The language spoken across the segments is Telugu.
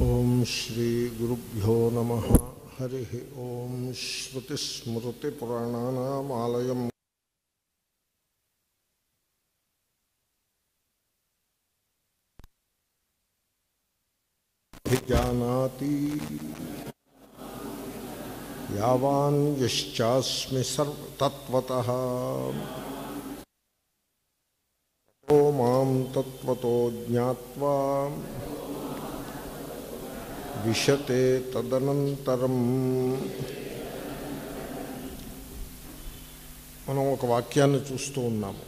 ఓం శ్రీ గురుభ్యో నమ హరి ఓం శ్రుతిస్మృతిపురాణానామాలయం విజానాతి యావాన్ యశ్చాస్మి సర్వ తత్వతః తతో మాం తత్వతో జ్ఞాత్వా విశతే తదనంతరం మనం ఒక వాక్యాన్ని చూస్తూ ఉన్నాము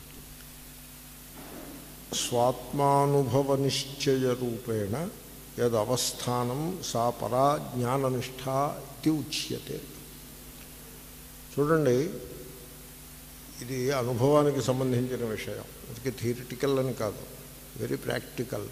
స్వాత్మానుభవ నిశ్చయ రూపేణ యదవస్థానం సా పరా జ్ఞాననిష్ట ఇది ఉచ్యతే చూడండి ఇది అనుభవానికి సంబంధించిన విషయం ఇది థియరిటికల్ అని కాదు వెరీ ప్రాక్టికల్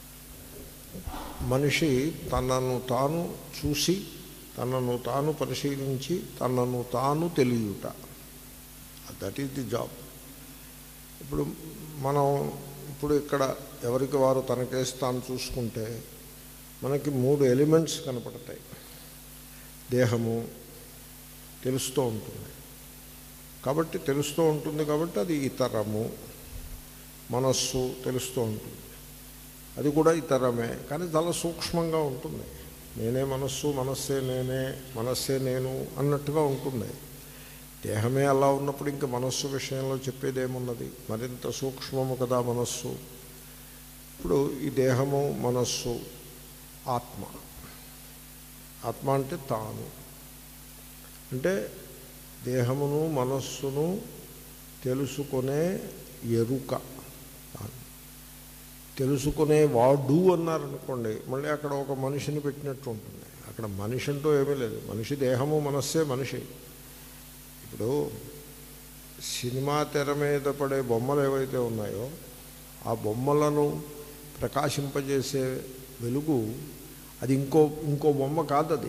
మనిషి తనను తాను చూసి తనను తాను పరిశీలించి తనను తాను తెలియట దట్ ఈస్ ది జాబ్ ఇప్పుడు మనం ఇప్పుడు ఇక్కడ ఎవరికి వారు తనకేసి తాను చూసుకుంటే మనకి మూడు ఎలిమెంట్స్ కనపడతాయి దేహము తెలుస్తూ ఉంటుంది కాబట్టి తెలుస్తూ ఉంటుంది కాబట్టి అది ఇతరము మనస్సు తెలుస్తూ ఉంటుంది అది కూడా ఇతరమే కానీ చాలా సూక్ష్మంగా ఉంటుంది నేనే మనస్సు మనస్సే నేనే మనస్సే నేను అన్నట్టుగా ఉంటుంది దేహమే అలా ఉన్నప్పుడు ఇంకా మనస్సు విషయంలో చెప్పేదేమున్నది మరింత సూక్ష్మము కదా మనస్సు ఇప్పుడు ఈ దేహము మనస్సు ఆత్మ ఆత్మ అంటే తాను అంటే దేహమును మనస్సును తెలుసుకునే ఎరుక తాను తెలుసుకునే వాడు అన్నారనుకోండి మళ్ళీ అక్కడ ఒక మనిషిని పెట్టినట్టు ఉంటుంది అక్కడ మనిషి అంటూ ఏమీ లేదు మనిషి దేహము మనస్సే మనిషి ఇప్పుడు సినిమా తెర మీద పడే బొమ్మలు ఏవైతే ఉన్నాయో ఆ బొమ్మలను ప్రకాశింపజేసే వెలుగు అది ఇంకో ఇంకో బొమ్మ కాదు అది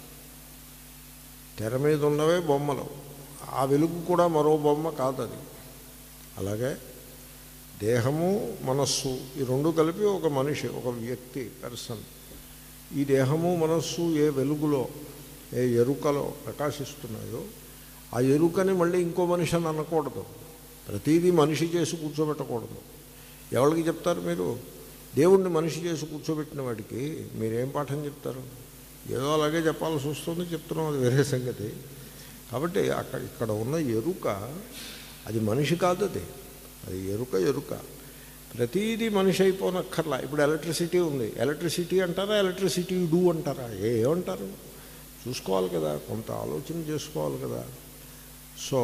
తెర మీద ఉన్నవే బొమ్మలు ఆ వెలుగు కూడా మరో బొమ్మ కాదు అది అలాగే దేహము మనస్సు ఈ రెండు కలిపి ఒక మనిషి ఒక వ్యక్తి పర్సన్ ఈ దేహము మనస్సు ఏ వెలుగులో ఏ ఎరుకలో ప్రకాశిస్తున్నాయో ఆ ఎరుకని మళ్ళీ ఇంకో మనిషి అని అనకూడదు ప్రతిదీ మనిషి చేసి కూర్చోబెట్టకూడదు ఎవరికి చెప్తారు మీరు దేవుణ్ణి మనిషి చేసి కూర్చోబెట్టిన వాడికి మీరేం పాఠం చెప్తారు ఏదో అలాగే చెప్పాల్సి వస్తుంది చెప్తున్నాం అది వేరే సంగతి కాబట్టి అక్కడ ఇక్కడ ఉన్న ఎరుక అది మనిషి కాదు అది అది ఎరుక ఎరుక ప్రతీది మనిషి అయిపోనక్కర్లా ఇప్పుడు ఎలక్ట్రిసిటీ ఉంది ఎలక్ట్రిసిటీ అంటారా ఎలక్ట్రిసిటీ డూ అంటారా ఏమంటారు చూసుకోవాలి కదా కొంత ఆలోచన చేసుకోవాలి కదా సో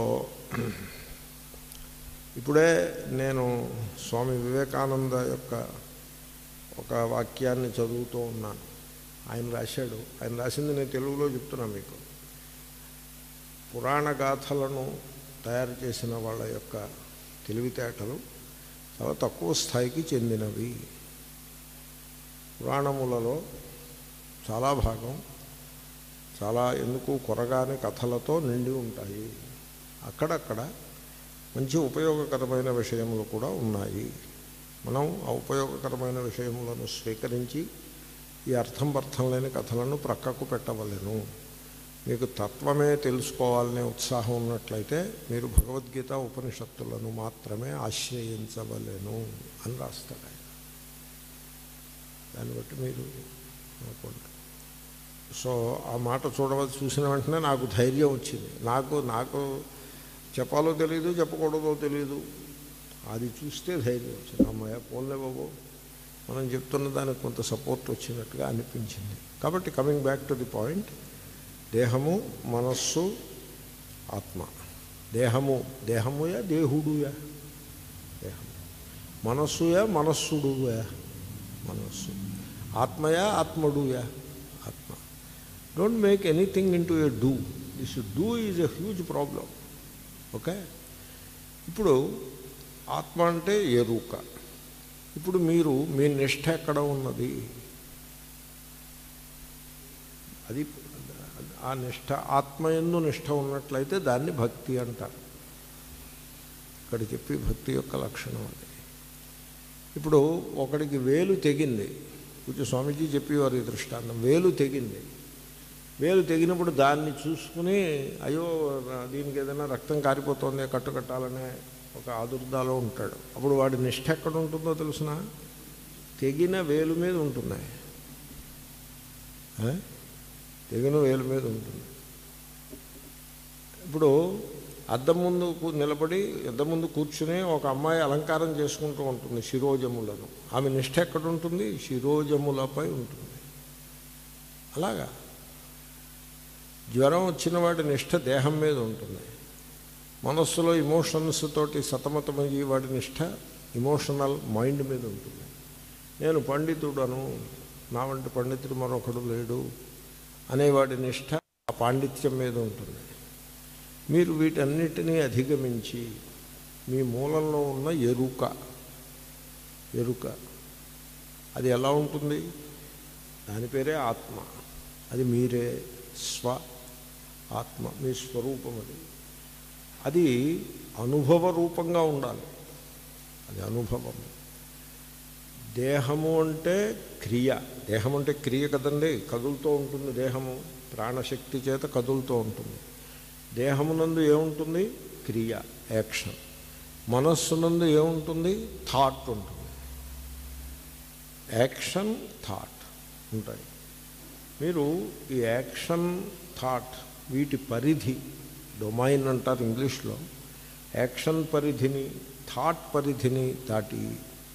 ఇప్పుడే నేను స్వామి వివేకానంద యొక్క ఒక వాక్యాన్ని చదువుతూ ఉన్నాను ఆయన రాశాడు ఆయన రాసింది నేను తెలుగులో చెప్తున్నాను మీకు పురాణ గాథలను తయారు చేసిన వాళ్ళ యొక్క తెలివితేటలు చాలా తక్కువ స్థాయికి చెందినవి పురాణములలో చాలా భాగం చాలా ఎందుకు కొరగాని కథలతో నిండి ఉంటాయి అక్కడక్కడ మంచి ఉపయోగకరమైన విషయములు కూడా ఉన్నాయి మనం ఆ ఉపయోగకరమైన విషయములను స్వీకరించి ఈ అర్థం అర్థం లేని కథలను ప్రక్కకు పెట్టవలెను మీకు తత్వమే తెలుసుకోవాలనే ఉత్సాహం ఉన్నట్లయితే మీరు భగవద్గీత ఉపనిషత్తులను మాత్రమే ఆశ్రయించవలెను అని రాస్తాడు ఆయన దాన్ని బట్టి మీరు అనుకోండి సో ఆ మాట చూడవలసి చూసిన వెంటనే నాకు ధైర్యం వచ్చింది నాకు నాకు చెప్పాలో తెలియదు చెప్పకూడదో తెలియదు అది చూస్తే ధైర్యం వచ్చింది అమ్మాయ పోన్లే బాబు మనం చెప్తున్న దానికి కొంత సపోర్ట్ వచ్చినట్టుగా అనిపించింది కాబట్టి coming back to the point దేహము మనస్సు ఆత్మ దేహము దేహముయా దేహుడుయా దేహము మనస్సుయా మనస్సుడుయా మనస్సు ఆత్మయా ఆత్మడుయా ఆత్మ don't make anything into a do this do is a huge problem okay ఇప్పుడు ఆత్మ అంటే ఎరుక ఇప్పుడు మీరు మీ నిష్ఠ ఎక్కడ ఉన్నది అది ఆ నిష్ఠ ఆత్మయందు నిష్ఠ ఉన్నట్లయితే దాన్ని భక్తి అంటారు ఇక్కడ చెప్పి భక్తి యొక్క లక్షణం అది ఇప్పుడు ఒకడికి వేలు తెగింది కొంచెం స్వామీజీ చెప్పేవారు ఈ దృష్టాంతం వేలు తెగింది వేలు తెగినప్పుడు దాన్ని చూసుకుని అయ్యో నా- దీనికి ఏదైనా రక్తం కారిపోతుంది కట్టుకట్టాలనే ఒక ఆదుర్దాలో ఉంటాడు అప్పుడు వాడి నిష్ఠ ఎక్కడ ఉంటుందో తెలుసిన తెగిన వేలు మీద ఉంటుంది ఆ? తెగిన వేలు మీద ఉంటుంది ఇప్పుడు అద్దం ముందు కూ- నిలబడి అద్దం ముందు కూర్చుని ఒక అమ్మాయి అలంకారం చేసుకుంటూ ఉంటుంది శిరోజములను ఆమె నిష్ఠ ఎక్కడ ఉంటుంది శిరోజములపై ఉంటుంది అలాగా జ్వరం వచ్చిన వాడి నిష్ఠ దేహం మీద ఉంటుంది మనస్సులో ఇమోషన్స్ తోటి సతమతమయ్యి వాడి నిష్ఠ ఇమోషనల్ మైండ్ మీద ఉంటుంది నేను పండితుడను నా వంటి పండితుడు మరొకడు లేడు అనేవాడి నిష్ఠ ఆ పాండిత్యం మీద ఉంటుంది మీరు వీటన్నిటినీ అధిగమించి మీ మూలంలో ఉన్న ఎరుక ఎరుక అది ఎలా ఉంటుంది దాని పేరే ఆత్మ అది మీరే స్వ ఆత్మ మీ స్వరూపం అది అది అనుభవ రూపంగా ఉండాలి అది అనుభవం దేహము అంటే క్రియ దేహం అంటే క్రియ కదండి కదులుతూ ఉంటుంది దేహము ప్రాణశక్తి చేత కదులుతూ ఉంటుంది దేహమునందు ఏముంటుంది క్రియ యాక్షన్ మనస్సునందు ఏముంటుంది థాట్ ఉంటుంది యాక్షన్ థాట్ ఉంటాయి మీరు ఈ యాక్షన్ థాట్ వీటి పరిధి డొమైన్ అంటారు ఇంగ్లీష్లో యాక్షన్ పరిధిని థాట్ పరిధిని దాటి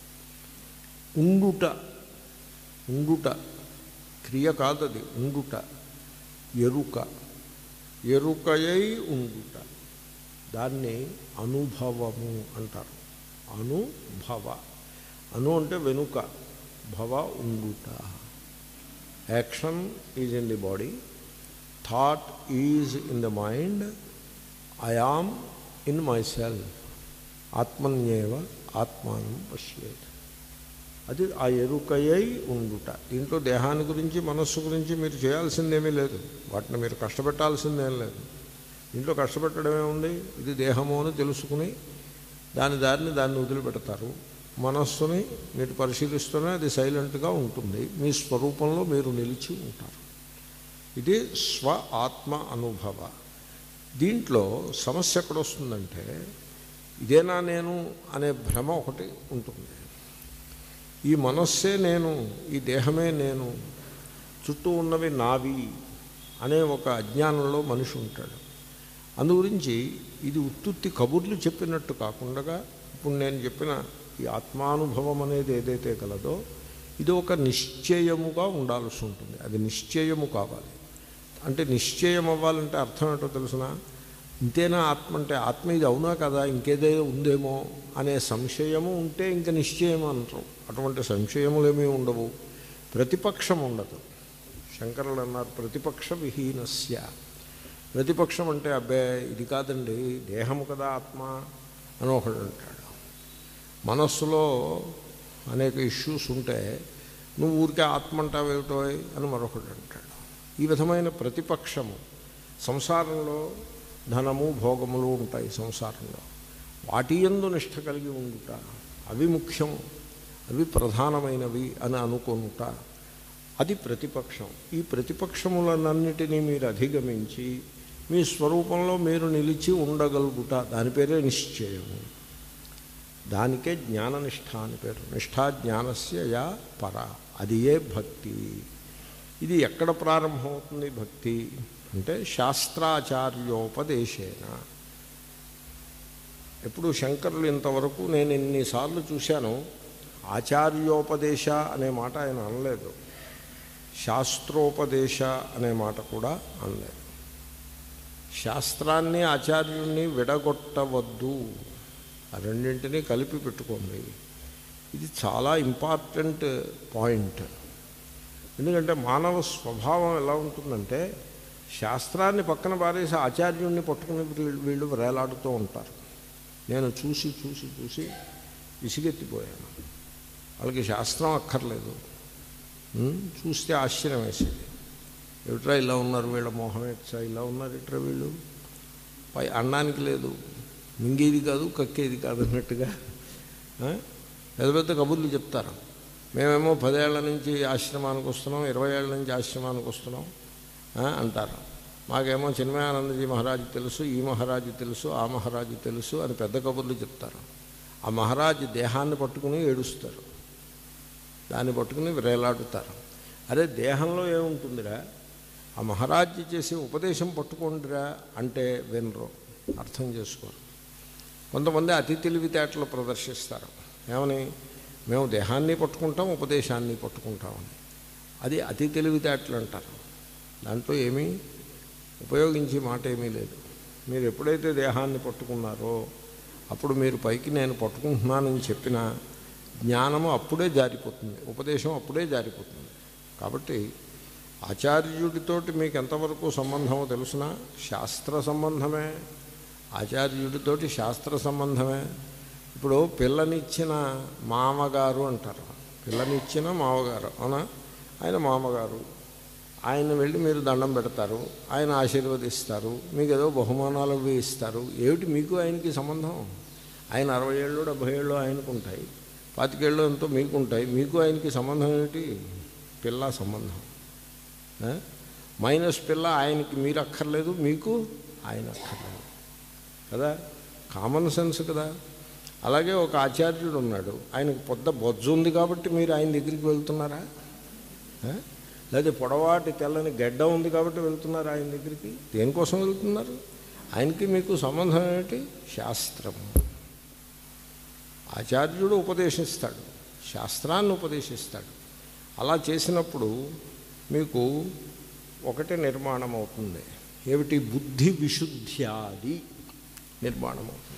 ఉండుట ఉండుట క్రియ కాదది ఉండుట ఎరుక ఎరుకయై ఉండుట దాన్ని అనుభవము అంటారు అనుభవ అను అంటే వెనుక భవ ఉండుట action is in the body thought is in the mind I am in myself ఆత్మన్యేవ ఆత్మానం పశ్యేత్ అది ఆ ఎరుకయ్యై ఉండుట దీంట్లో దేహాన్ని గురించి మనస్సు గురించి మీరు చేయాల్సిందేమీ లేదు వాటిని మీరు కష్టపెట్టాల్సిందేం లేదు దీంట్లో కష్టపెట్టడమే ఉంది ఇది దేహము అని తెలుసుకుని దాని దారిని దాన్ని వదిలిపెడతారు మనస్సుని మీరు పరిశీలిస్తూనే అది సైలెంట్గా ఉంటుంది మీ స్వరూపంలో మీరు నిలిచి ఉంటారు ఇది స్వ ఆత్మ అనుభవ దీంట్లో సమస్య ఎక్కడొస్తుందంటే ఇదేనా నేను అనే భ్రమ ఒకటి ఉంటుంది ఈ మనస్సే నేను ఈ దేహమే నేను చుట్టూ ఉన్నవి నావి అనే ఒక అజ్ఞానంలో మనిషి ఉంటాడు అందు గురించి ఇది ఉత్తుత్తి కబుర్లు చెప్పినట్టు కాకుండా ఇప్పుడు నేను చెప్పిన ఈ ఆత్మానుభవం అనేది ఏదైతే కలదో ఇది ఒక నిశ్చయముగా ఉండాల్సి ఉంటుంది అది నిశ్చయము కావాలి అంటే నిశ్చయం అవ్వాలంటే అర్థం ఏంటో తెలుసిన ఇంతేనా ఆత్మ అంటే ఆత్మ ఇది అవునా కదా ఇంకేదో ఉందేమో అనే సంశయము ఉంటే ఇంకా నిశ్చయం అంటాం అటువంటి సంశయములేమీ ఉండవు ప్రతిపక్షం ఉండదు శంకరులు అన్నారు ప్రతిపక్ష విహీనస్య ప్రతిపక్షం అంటే అబ్బే ఇది కాదండి దేహము కదా ఆత్మ అని ఒకడు అంటాడు మనస్సులో అనేక ఇష్యూస్ ఉంటే నువ్వు ఊరికే ఆత్మ అంటావేమిటో అని మరొకడు అంటాడు ఈ విధమైన ప్రతిపక్షము సంసారంలో ధనము భోగములు ఉంటాయి సంసారంలో వాటి ఎందు నిష్ట కలిగి ఉండుట అవి ముఖ్యం అవి ప్రధానమైనవి అని అనుకుంట అది ప్రతిపక్షం ఈ ప్రతిపక్షములన్నిటినీ మీరు అధిగమించి మీ స్వరూపంలో మీరు నిలిచి ఉండగలుగుట దాని పేరే నిశ్చయము దానికే జ్ఞాననిష్ట అని పేరు నిష్ఠా జ్ఞానస్య యా పర అది ఏ భక్తి ఇది ఎక్కడ ప్రారంభమవుతుంది భక్తి అంటే శాస్త్రాచార్యోపదేశేన ఎప్పుడు శంకరులు ఇంతవరకు నేను ఎన్నిసార్లు చూశాను ఆచార్యోపదేశ అనే మాట ఆయన అనలేదు శాస్త్రోపదేశ అనే మాట కూడా అనలేదు శాస్త్రాన్ని ఆచార్యుణ్ణి విడగొట్టవద్దు ఆ రెండింటినీ కలిపి పెట్టుకోండి ఇది చాలా ఇంపార్టెంట్ పాయింట్ ఎందుకంటే మానవ స్వభావం ఎలా ఉంటుందంటే శాస్త్రాన్ని పక్కన పారేసి ఆచార్యుణ్ణి పట్టుకుని వీళ్ళు- వీళ్ళు వేలాడుతూ ఉంటారు నేను చూసి చూసి చూసి విసిగెత్తిపోయాను వాళ్ళకి శాస్త్రం అక్కర్లేదు ఉమ్, చూస్తే ఆశ్చర్యం వేసేది ఏమిట్రా ఇలా ఉన్నారు వీళ్ళ మోహం ఎట్లా ఇలా ఉన్నారు ఇట్రా వీళ్ళు పై అన్నానికి లేదు మింగేది కాదు కక్కేది కాదు అన్నట్టుగా ఆ? పెద్ద పెద్ద కబుర్లు చెప్తారు మేమేమో పదేళ్ల నుంచి ఆశ్రమానికి వస్తున్నాం ఇరవై ఏళ్ళ నుంచి ఆశ్రమానికి వస్తున్నాం ఆ, అంటారు మాకేమో చిన్మయానందజీ మహారాజు తెలుసు ఈ మహారాజు తెలుసు ఆ మహారాజు తెలుసు అని పెద్ద కబుర్లు చెప్తారు ఆ మహారాజు దేహాన్ని పట్టుకుని ఏడుస్తారు దాన్ని పట్టుకుని వేలాడుతారు అరే దేహంలో ఏముంటుందిరా ఆ మహారాజు చేసే ఉపదేశం పట్టుకోండిరా అంటే వినరు అర్థం చేసుకోరు కొంతమంది అతి తెలివితేటలు ప్రదర్శిస్తారు ఏమని మేము దేహాన్ని పట్టుకుంటాం ఉపదేశాన్ని పట్టుకుంటామని అది అతి తెలివితేటలు అంటారు దాంట్లో ఏమీ ఉపయోగించే మాట ఏమీ లేదు మీరు ఎప్పుడైతే దేహాన్ని పట్టుకున్నారో అప్పుడు మీరు పైకి నేను పట్టుకుంటున్నానని చెప్పిన జ్ఞానము అప్పుడే జారిపోతుంది ఉపదేశం అప్పుడే జారిపోతుంది కాబట్టి ఆచార్యుడితోటి మీకు ఎంతవరకు సంబంధమో తెలుసిన శాస్త్ర సంబంధమే ఆచార్యుడితోటి శాస్త్ర సంబంధమే ఇప్పుడు పిల్లనిచ్చిన మామగారు అంటారు పిల్లనిచ్చిన మామగారు అవునా ఆయన మామగారు ఆయన వెళ్ళి మీరు దండం పెడతారు ఆయన ఆశీర్వదిస్తారు మీకు ఏదో బహుమానాలు అవి ఇస్తారు ఏమిటి మీకు ఆయనకి సంబంధం ఆయన అరవై ఏళ్ళు డెబ్భై ఏళ్ళు ఆయనకు ఉంటాయి పాతికేళ్ళు ఎంతో మీకు ఉంటాయి మీకు ఆయనకి సంబంధం ఏమిటి పిల్ల సంబంధం ఆ? మైనస్ పిల్ల ఆయనకి మీరు అక్కర్లేదు మీకు ఆయన అక్కర్లేదు కదా కామన్ సెన్స్ కదా అలాగే ఒక ఆచార్యుడు ఉన్నాడు ఆయనకు పొద్ద బొజ్జు ఉంది కాబట్టి మీరు ఆయన దగ్గరికి వెళ్తున్నారా ఆ? లేదా పొడవాటి తెల్లని గడ్డ ఉంది కాబట్టి వెళ్తున్నారు ఆయన దగ్గరికి దేనికోసం వెళ్తున్నారు ఆయనకి మీకు సంబంధం ఏమిటి శాస్త్రము ఆచార్యుడు ఉపదేశిస్తాడు శాస్త్రాన్ని ఉపదేశిస్తాడు అలా చేసినప్పుడు మీకు ఒకటి నిర్మాణం అవుతుంది ఏమిటి బుద్ధి విశుద్ధ్యాది నిర్మాణం అవుతుంది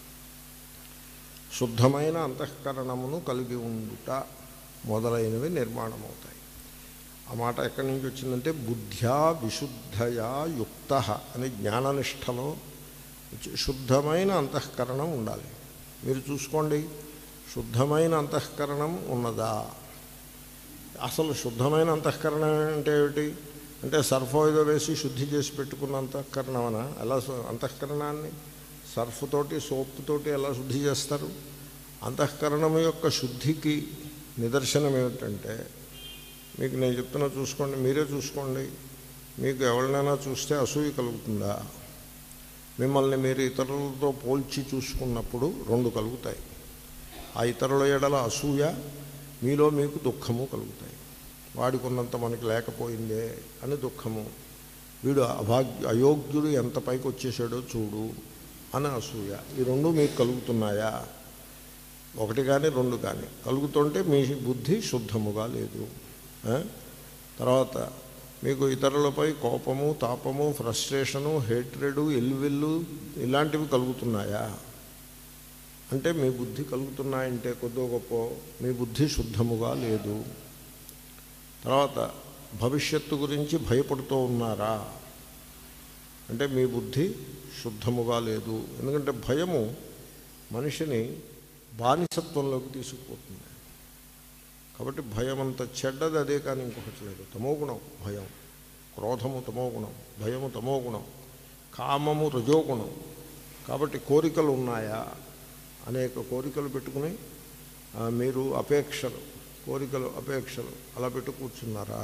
శుద్ధమైన అంతఃకరణమును కలిగి ఉండుట మొదలైనవి నిర్మాణం అవుతాయి ఆ మాట ఎక్కడి నుంచి వచ్చిందంటే బుద్ధ్యా విశుద్ధయా యుక్త అని జ్ఞాననిష్టలో వచ్చి- శుద్ధమైన అంతఃకరణం ఉండాలి మీరు చూసుకోండి శుద్ధమైన అంతఃకరణం ఉన్నదా అసలు శుద్ధమైన అంతఃకరణం అంటే ఏమిటి అంటే సర్ఫ్ ఏదో వేసి శుద్ధి చేసి పెట్టుకున్న అంతఃకరణమనా ఎలా సు- అంతఃకరణాన్ని సర్ఫ్ తోటి సోప్ తోటి ఎలా శుద్ధి చేస్తారు అంతఃకరణం యొక్క శుద్ధికి నిదర్శనం ఏమిటంటే మీకు నేను చెప్తున్నా చూసుకోండి మీరే చూసుకోండి మీకు ఎవరినైనా చూస్తే అసూయ కలుగుతుందా మిమ్మల్ని మీరు ఇతరులతో పోల్చి చూసుకున్నప్పుడు రెండు కలుగుతాయి ఆ ఇతరుల ఎడల అసూయ మీలో మీకు దుఃఖము కలుగుతాయి వాడికున్నంత మనకి లేకపోయిందే అని దుఃఖము వీడు అభాగ్య అయోగ్యుడు ఎంత పైకి వచ్చేసాడో చూడు అని అసూయ ఈ రెండు మీకు కలుగుతున్నాయా ఒకటి కానీ రెండు కానీ కలుగుతుంటే మీ బుద్ధి శుద్ధముగా లేదు ఆ? తర్వాత మీకు ఇతరులపై కోపము తాపము ఫ్రస్ట్రేషను హేట్రెడు ఎల్లువెల్లు ఇలాంటివి కలుగుతున్నాయా అంటే మీ బుద్ధి కలుగుతున్నాయంటే కొద్దో గొప్ప మీ బుద్ధి శుద్ధముగా లేదు తర్వాత భవిష్యత్తు గురించి భయపడుతూ ఉన్నారా అంటే మీ బుద్ధి శుద్ధముగా లేదు ఎందుకంటే భయము మనిషిని బానిసత్వంలోకి తీసుకుపోతుంది కాబట్టి భయం అంత చెడ్డది అదే కానీ ఇంకొకటి లేదు తమోగుణం భయం క్రోధము తమోగుణం భయము తమోగుణం కామము రజోగుణం కాబట్టి కోరికలు ఉన్నాయా అనేక కోరికలు పెట్టుకుని ఆ, మీరు అపేక్షలు కోరికలు అపేక్షలు అలా పెట్టు కూర్చున్నారా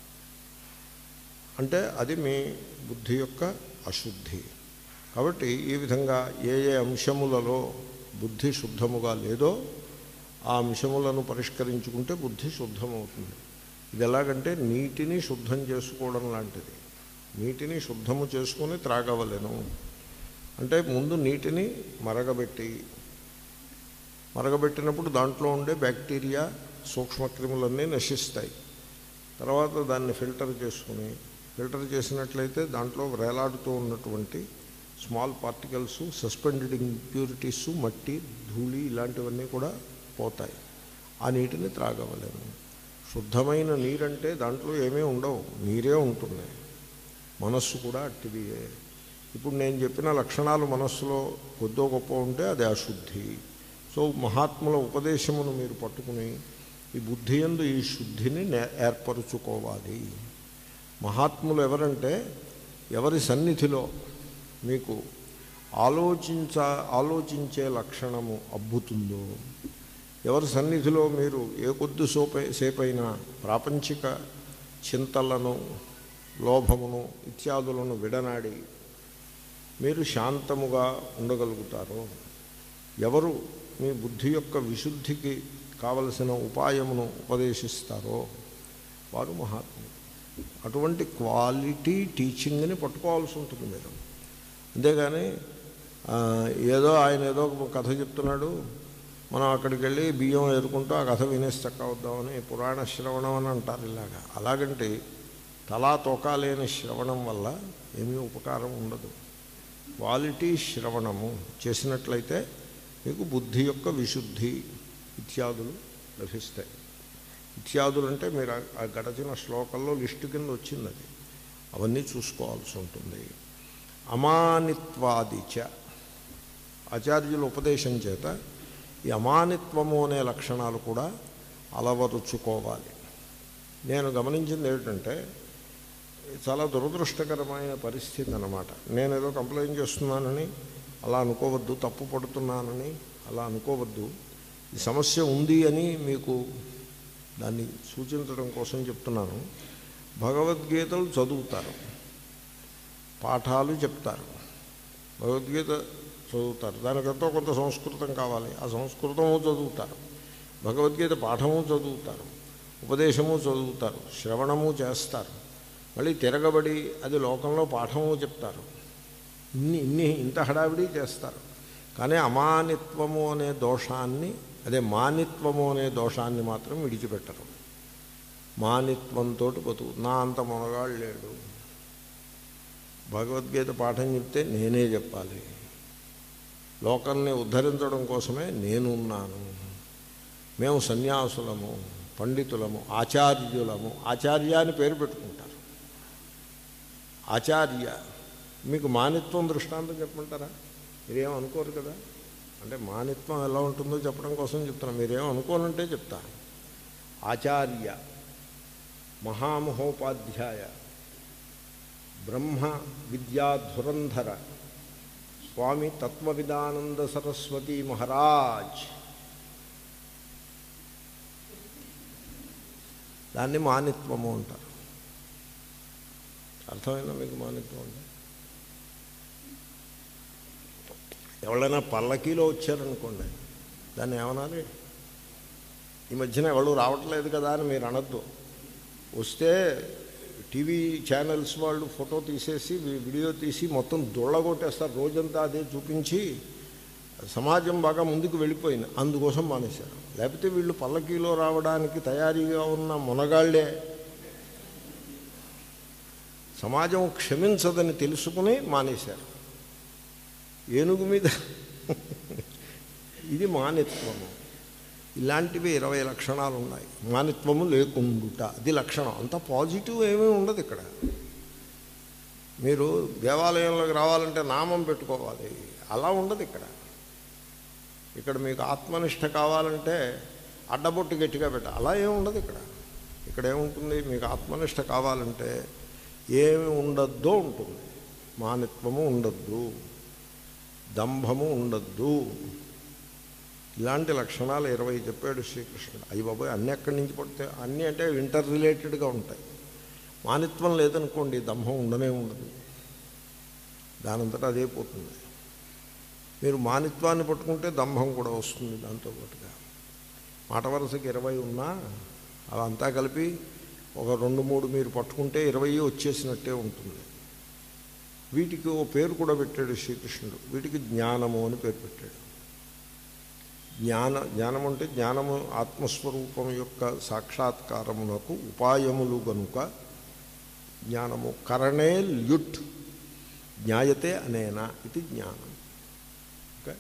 అంటే అది మీ బుద్ధి యొక్క అశుద్ధి కాబట్టి ఈ విధంగా ఏ ఏ అంశములలో బుద్ధి శుద్ధముగా లేదో ఆ అంశములను పరిష్కరించుకుంటే బుద్ధి శుద్ధమవుతుంది ఇది ఎలాగంటే నీటిని శుద్ధం చేసుకోవడం లాంటిది నీటిని శుద్ధము చేసుకొని త్రాగవలెను అంటే ముందు నీటిని మరగబెట్టి మరగబెట్టినప్పుడు దాంట్లో ఉండే బ్యాక్టీరియా సూక్ష్మక్రిములన్నీ నశిస్తాయి తర్వాత దాన్ని ఫిల్టర్ చేసుకుని ఫిల్టర్ చేసినట్లయితే దాంట్లో వేలాడుతూ ఉన్నటువంటి స్మాల్ పార్టికల్స్ సస్పెండెడ్ ఇంప్యూరిటీస్ మట్టి ధూళి ఇలాంటివన్నీ కూడా పోతాయి ఆ నీటిని త్రాగవలేము శుద్ధమైన నీరంటే దాంట్లో ఏమీ ఉండవు నీరే ఉంటుంది మనస్సు కూడా అట్టిదియే ఇప్పుడు నేను చెప్పిన లక్షణాలు మనస్సులో కొద్దో గొప్ప ఉంటే అది అశుద్ధి సో మహాత్ముల ఉపదేశమును మీరు పట్టుకుని ఈ బుద్ధి ఎందు ఈ శుద్ధిని నే- ఏర్పరుచుకోవాలి మహాత్ములు ఎవరంటే ఎవరి సన్నిధిలో మీకు ఆలోచించ ఆలోచించే లక్షణము అబ్బుతుందో ఎవరి సన్నిధిలో మీరు ఏ కొద్ది సోపై సేపైనా ప్రాపంచిక చింతలను లోభమును ఇత్యాదులను విడనాడి మీరు శాంతముగా ఉండగలుగుతారో ఎవరు మీ బుద్ధి యొక్క విశుద్ధికి కావలసిన ఉపాయమును ఉపదేశిస్తారో వారు మహాత్ములు అటువంటి క్వాలిటీ టీచింగ్ని పట్టుకోవాల్సి ఉంటుంది మీరు అంతేగాని ఆ, ఏదో ఆయన ఏదో ఒక కథ చెప్తున్నాడు మనం అక్కడికి వెళ్ళి బియ్యం ఎదుర్కొంటూ ఆ కథ వినేసి చక్కవద్దామని పురాణ శ్రవణం అని అంటారు ఇలాగా అలాగంటే తలా తోకా లేని శ్రవణం వల్ల ఏమీ ఉపకారం ఉండదు క్వాలిటీ శ్రవణము చేసినట్లయితే మీకు బుద్ధి యొక్క విశుద్ధి ఇత్యాదులు లభిస్తాయి ఇత్యాదులు అంటే మీరు ఆ- ఆ గడచిన శ్లోకంలో లిస్టు కింద వచ్చింది అది అవన్నీ చూసుకోవాల్సి ఉంటుంది అమానిత్వాదిచ ఆచార్యుల ఉపదేశం చేత ఈ అమానిత్వము అనే లక్షణాలు కూడా అలవరుచుకోవాలి నేను గమనించింది ఏమిటంటే చాలా దురదృష్టకరమైన పరిస్థితి అన్నమాట నేను ఏదో కంప్లైంట్ చేస్తున్నానని అలా అనుకోవద్దు తప్పు పడుతున్నానని అలా అనుకోవద్దు ఈ సమస్య ఉంది అని మీకు దాన్ని సూచించడం కోసం చెప్తున్నాను భగవద్గీతలు చదువుతారు పాఠాలు చెప్తారు భగవద్గీత చదువుతారు దానికంతో కొంత సంస్కృతం కావాలి ఆ సంస్కృతము చదువుతారు భగవద్గీత పాఠము చదువుతారు ఉపదేశము చదువుతారు శ్రవణము చేస్తారు మళ్ళీ తిరగబడి అది లోకంలో పాఠము చెప్తారు ఇన్ని ఇన్ని ఇంత హడావిడి చేస్తారు కానీ అమానిత్వము అనే దోషాన్ని అదే మానిత్వము అనే దోషాన్ని మాత్రం విడిచిపెట్టరు మానిత్వంతో బతుకు నా అంత మొనగాళ్ళు లేడు భగవద్గీత పాఠం చెప్తే నేనే చెప్పాలి లోకాన్ని ఉద్ధరించడం కోసమే నేనున్నాను మేము సన్యాసులము పండితులము ఆచార్యులము ఆచార్య అని పేరు పెట్టుకుంటారు ఆచార్య మీకు మానిత్వం దృష్టాంతం చెప్పమంటారా మీరేం అనుకోరు కదా అంటే మానిత్వం ఎలా ఉంటుందో చెప్పడం కోసం చెప్తున్నా మీరేం అనుకోనంటే చెప్తా ఆచార్య మహామహోపాధ్యాయ బ్రహ్మ విద్యాధురంధర స్వామి తత్వవిదానంద సరస్వతి మహారాజ్ దాన్ని మానిత్వము అంటారు అర్థమైందా మీకు మానిత్వం అంటే ఎవరైనా పల్లకీలో వచ్చారనుకోండి దాన్ని ఏమనాలి ఈ మధ్యన ఎవరు రావట్లేదు కదా అని మీరు అనొద్దు వస్తే టీవీ ఛానల్స్ వాళ్ళు ఫోటో తీసేసి వి- వీడియో తీసి మొత్తం దొళ్ళగొట్టేస్తారు రోజంతా అదే చూపించి సమాజం బాగా ముందుకు వెళ్ళిపోయింది అందుకోసం మానేశారు లేకపోతే వీళ్ళు పల్లకీలో రావడానికి తయారీగా ఉన్న మునగాళ్లే సమాజం క్షమించదని తెలుసుకుని మానేశారు ఏనుగు మీద ఇది మానిత్వము ఇలాంటివి ఇరవై లక్షణాలు ఉన్నాయి మానిత్వము లేకుండుట అది లక్షణం అంత పాజిటివ్ ఏమీ ఉండదు ఇక్కడ మీరు దేవాలయంలోకి రావాలంటే నామం పెట్టుకోవాలి అలా ఉండదు ఇక్కడ ఇక్కడ మీకు ఆత్మనిష్ట కావాలంటే అడ్డబొట్టు గట్టిగా పెట్ట అలా ఏమి ఉండదు ఇక్కడ ఇక్కడ ఏముంటుంది మీకు ఆత్మనిష్ట కావాలంటే ఏమి ఉండద్దో ఉంటుంది మానిత్వము ఉండద్దు దంభము ఉండద్దు ఇలాంటి లక్షణాలు ఇరవై చెప్పాడు శ్రీకృష్ణుడు అయ్యి బాబోయ్ అన్నీ ఎక్కడి నుంచి పడితే అన్నీ అంటే ఇంటర్ రిలేటెడ్గా ఉంటాయి మానిత్వం లేదనుకోండి దంభం ఉండనే ఉండదు దానంతటా అదే పోతుంది మీరు మానిత్వాన్ని పట్టుకుంటే దంభం కూడా వస్తుంది దాంతో పాటుగా మాట వరుసకి ఇరవై ఉన్నా అవంతా కలిపి ఒక రెండు మూడు మీరు పట్టుకుంటే ఇరవై వచ్చేసినట్టే ఉంటుంది వీటికి ఓ పేరు కూడా పెట్టాడు శ్రీకృష్ణుడు వీటికి జ్ఞానము అని పేరు పెట్టాడు జ్ఞాన జ్ఞానం అంటే జ్ఞానము ఆత్మస్వరూపం యొక్క సాక్షాత్కారమునకు ఉపాయములు గనుక జ్ఞానము కరణే ల్యుట్ జ్ఞాయతే అనేనా ఇది జ్ఞానం ఓకే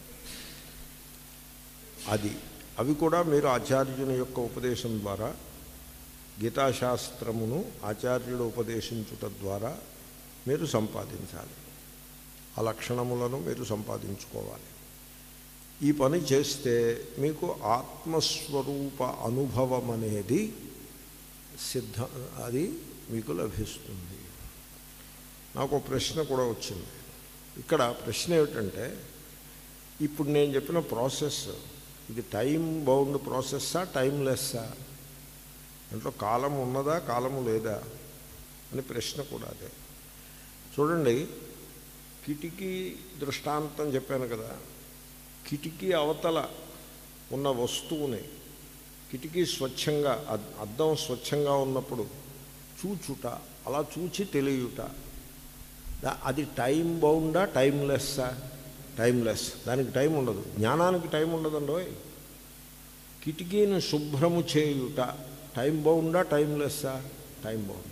అది అవి కూడా మీరు ఆచార్యుని యొక్క ఉపదేశం ద్వారా గీతాశాస్త్రమును ఆచార్యుడు ఉపదేశించుట ద్వారా మీరు సంపాదించాలి ఆ లక్షణములను మీరు సంపాదించుకోవాలి ఈ పని చేస్తే మీకు ఆత్మస్వరూప అనుభవం అనేది సిద్ధ అది మీకు లభిస్తుంది నాకు ఒక ప్రశ్న కూడా వచ్చింది ఇక్కడ ప్రశ్న ఏమిటంటే ఇప్పుడు నేను చెప్పిన ప్రాసెస్ ఇది టైం బౌండ్ ప్రాసెస్సా టైంలెస్సా దాంట్లో కాలం ఉన్నదా కాలము లేదా అని ప్రశ్న కూడా అదే చూడండి కిటికీ దృష్టాంతం చెప్పాను కదా కిటికీ అవతల ఉన్న వస్తువుని కిటికీ స్వచ్ఛంగా అద్- అద్దం స్వచ్ఛంగా ఉన్నప్పుడు చూచుట అలా చూచి తెలియుట దా- అది టైం బౌండా టైంలెస్సా టైంలెస్ దానికి టైం ఉండదు జ్ఞానానికి టైం ఉండదండోయ్ కిటికీని శుభ్రము చేయుట టైం బౌండా టైంలెస్సా టైం బౌండా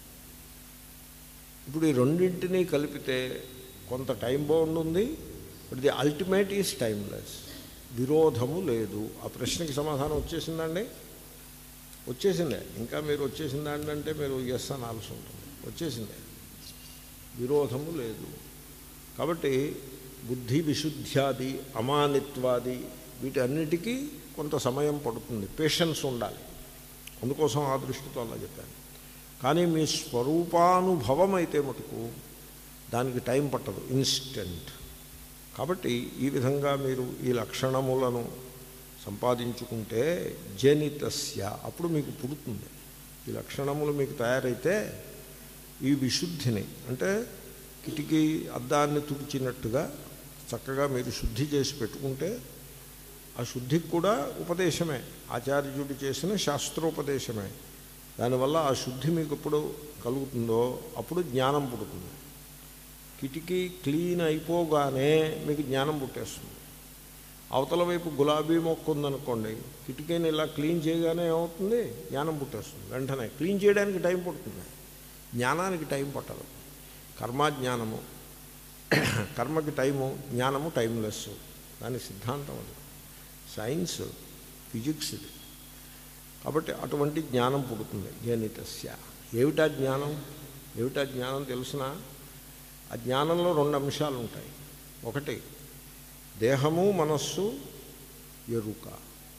ఇప్పుడు ఈ రెండింటినీ కలిపితే కొంత టైం బౌండ్ ఉంది but the ultimate is timeless విరోధము లేదు ఆ ప్రశ్నకి సమాధానం వచ్చేసిందండి వచ్చేసిందే ఇంకా మీరు వచ్చేసిందండి అంటే మీరు ఎస్ అనాల్సి ఉంటుంది వచ్చేసిందే విరోధము లేదు కాబట్టి బుద్ధి విశుద్ధ్యాది అమానిత్వాది వీటన్నిటికీ కొంత సమయం పడుతుంది పేషెన్స్ ఉండాలి అందుకోసం ఆ దృష్టితో అలా చెప్పాను కానీ మీ స్వరూపానుభవం అయితే మటుకు దానికి టైం పట్టదు ఇన్స్టెంట్ కాబట్టి ఈ విధంగా మీరు ఈ లక్షణములను సంపాదించుకుంటే జనితస్య అప్పుడు మీకు పుడుతుంది ఈ లక్షణములు మీకు తయారైతే ఈ విశుద్ధిని అంటే కిటికీ అద్దాన్ని తుడిచినట్టుగా చక్కగా మీరు శుద్ధి చేసి పెట్టుకుంటే ఆ శుద్ధికి కూడా ఉపదేశమే ఆచార్యుడు చేసిన శాస్త్రోపదేశమే దానివల్ల ఆ శుద్ధి మీకు ఎప్పుడు కలుగుతుందో అప్పుడు జ్ఞానం పుడుతుంది కిటికీ క్లీన్ అయిపోగానే మీకు జ్ఞానం పుట్టేస్తుంది అవతల వైపు గులాబీ మొక్క ఉందనుకోండి కిటికీని ఇలా క్లీన్ చేయగానే ఏమవుతుంది జ్ఞానం పుట్టేస్తుంది వెంటనే క్లీన్ చేయడానికి టైం పడుతుంది జ్ఞానానికి టైం పట్టదు కర్మాజ్ఞానము కర్మకి టైము జ్ఞానము టైంలెస్ దాని సిద్ధాంతం అది సైన్స్ ఫిజిక్స్ ఇది కాబట్టి అటువంటి జ్ఞానం పుడుతుంది జనితస్య ఏమిటా జ్ఞానం ఏమిటా జ్ఞానం తెలిసిన ఆ జ్ఞానంలో రెండు అంశాలు ఉంటాయి ఒకటి దేహము మనస్సు ఎరుక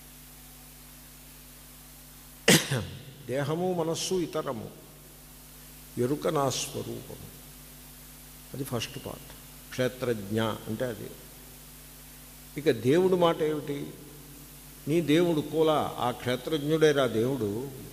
దేహము మనస్సు ఇతరము ఎరుక నా స్వరూపము అది ఫస్ట్ పార్ట్ క్షేత్రజ్ఞ అంటే అది ఇక దేవుడు మాట ఏమిటి నీ దేవుడు కూడా ఆ క్షేత్రజ్ఞుడేరా దేవుడు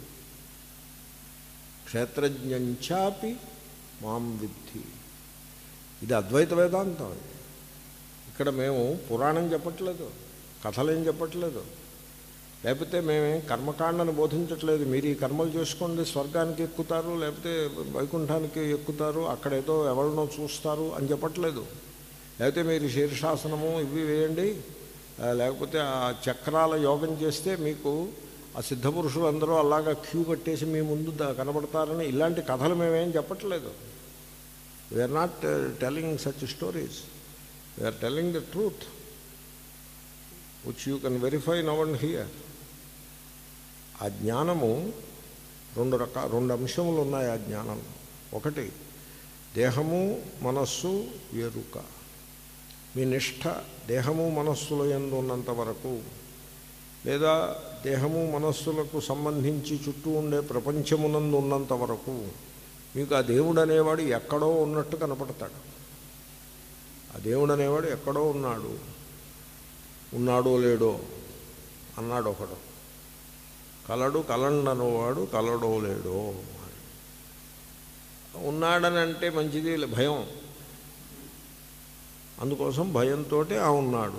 క్షేత్రజ్ఞంచాపి మాం విద్ధి ఇది అద్వైత వేదాంతం ఇది ఇక్కడ మేము పురాణం చెప్పట్లేదు కథలేం చెప్పట్లేదు లేకపోతే మేమేం కర్మకాండను బోధించట్లేదు మీరు ఈ కర్మలు చేసుకోండి స్వర్గానికి ఎక్కుతారు లేకపోతే వైకుంఠానికి ఎక్కుతారు అక్కడేదో ఎవరినో చూస్తారు అని చెప్పట్లేదు లేకపోతే మీరు శీర్షాసనము ఇవి వేయండి ఆ, లేకపోతే ఆ చక్రాల యోగం చేస్తే మీకు ఆ సిద్ధపురుషులు అందరూ అలాగా క్యూ కట్టేసి మీ ముందు ద- కనబడతారని ఇలాంటి కథలు మేమేం చెప్పట్లేదు we are not telling such stories we are telling the truth which you can verify now and here ఆ జ్ఞానము రెండు రకా రెండు అంశములు ఉన్నాయి ఆ జ్ఞానంలో ఒకటి దేహము మనస్సు ఎరుక మీ నిష్ఠ దేహము మనస్సుల ఎందు ఉన్నంత వరకు లేదా దేహము మనస్సులకు సంబంధించి చుట్టూ ఉండే ప్రపంచమునందు ఉన్నంత వరకు మీకు ఆ దేవుడు అనేవాడు ఎక్కడో ఉన్నట్టు కనపడతాడు ఆ దేవుడు అనేవాడు ఎక్కడో ఉన్నాడు ఉన్నాడో లేడో అన్నాడు ఒకడు కలడు కలండనవాడు కలడో లేడో ఉన్నాడని అంటే మంచిది భయం అందుకోసం భయంతో ఆ ఉన్నాడు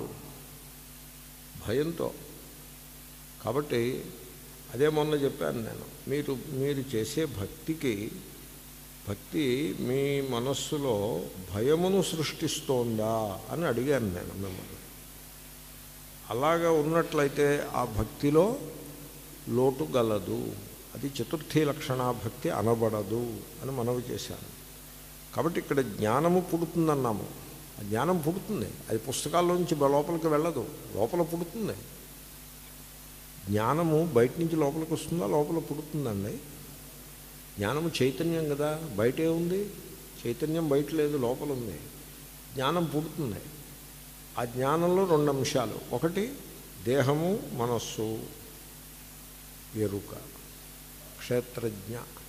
భయంతో కాబట్టి అదే మొన్న చెప్పాను నేను మీరు మీరు చేసే భక్తికి భక్తి మీ మనస్సులో భయమును సృష్టిస్తోందా అని అడిగాను నేను మిమ్మల్ని అలాగా ఉన్నట్లయితే ఆ భక్తిలో లోటు గలదు అది చతుర్థి లక్షణా భక్తి అనబడదు అని మనవి చేశాను కాబట్టి ఇక్కడ జ్ఞానము పుడుతుందన్నాము ఆ జ్ఞానం పుడుతుంది అది పుస్తకాల్లోంచి బ- లోపలికి వెళ్ళదు లోపల పుడుతుంది జ్ఞానము బయట నుంచి లోపలికి వస్తుందా లోపల పుడుతుందండి జ్ఞానము చైతన్యం కదా బయటే ఉంది చైతన్యం బయట లేదు లోపల ఉంది జ్ఞానం పుడుతుంది ఆ జ్ఞానంలో రెండు అంశాలు ఒకటి దేహము మనస్సు ఎరుక క్షేత్రజ్ఞ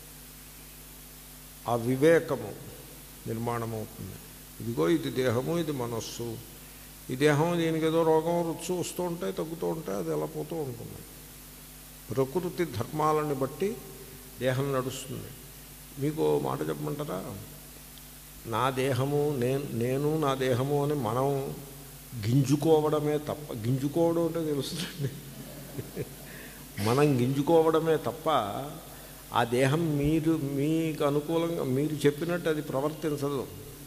ఆ వివేకము నిర్మాణమవుతుంది ఇదిగో ఇది దేహము ఇది మనస్సు ఈ దేహం దీనికి ఏదో రోగం రుచి వస్తూ ఉంటాయి తగ్గుతూ ఉంటాయి అది ఎలా పోతూ ఉంటుంది ప్రకృతి ధర్మాలను బట్టి దేహం నడుస్తుంది మీకు ఓ మాట చెప్పమంటారా నా దేహము నేను నేను నా దేహము అని మనం గింజుకోవడమే తప్ప గింజుకోవడం అంటే తెలుస్తుందండి మనం గింజుకోవడమే తప్ప ఆ దేహం మీరు మీకు అనుకూలంగా మీరు చెప్పినట్టు అది ప్రవర్తించదు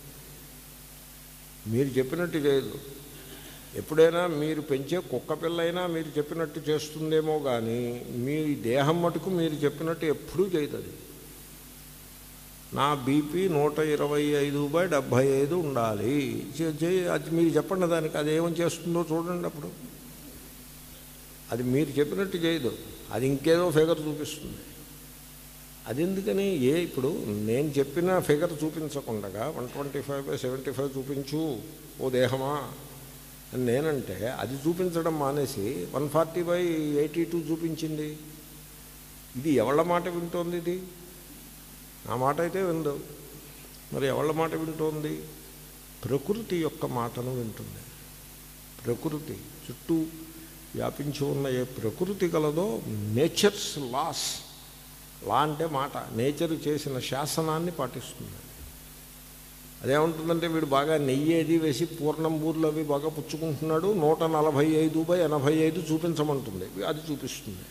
మీరు చెప్పినట్టు చేయదు ఎప్పుడైనా మీరు పెంచే కుక్క పిల్లైనా మీరు చెప్పినట్టు చేస్తుందేమో కానీ మీ దేహం మటుకు మీరు చెప్పినట్టు ఎప్పుడూ చేయదు అది నా బీపీ నూట ఇరవై ఐదు బై డెబ్భై ఐదు ఉండాలి చే- చే- అది మీరు చెప్పండి దానికి అది ఏమని చేస్తుందో చూడండి అప్పుడు అది మీరు చెప్పినట్టు చేయదు అది ఇంకేదో ఫిగర్ చూపిస్తుంది అది ఎందుకని ఏ ఇప్పుడు నేను చెప్పిన ఫిగర్ చూపించకుండా one twenty five by seventy five చూపించు ఓ దేహమా అని నేనంటే అది చూపించడం మానేసి one forty by eighty two చూపించింది ఇది ఎవళ్ళ మాట వింటోంది ఇది నా మాట అయితే విందు మరి ఎవళ్ళ మాట వింటోంది ప్రకృతి యొక్క మాటను వింటుంది ప్రకృతి చుట్టూ వ్యాపించి ఉన్న ఏ ప్రకృతి కలదో నేచర్స్ లాస్ లా అంటే మాట నేచర్ చేసిన శాసనాన్ని పాటిస్తుంది అదేముంటుందంటే వీడు బాగా నెయ్యి అది వేసి పూర్ణం బూర్లు అవి బాగా పుచ్చుకుంటున్నాడు నూట నలభై ఐదు బై ఎనభై ఐదు చూపించమంటుంది అది చూపిస్తుంది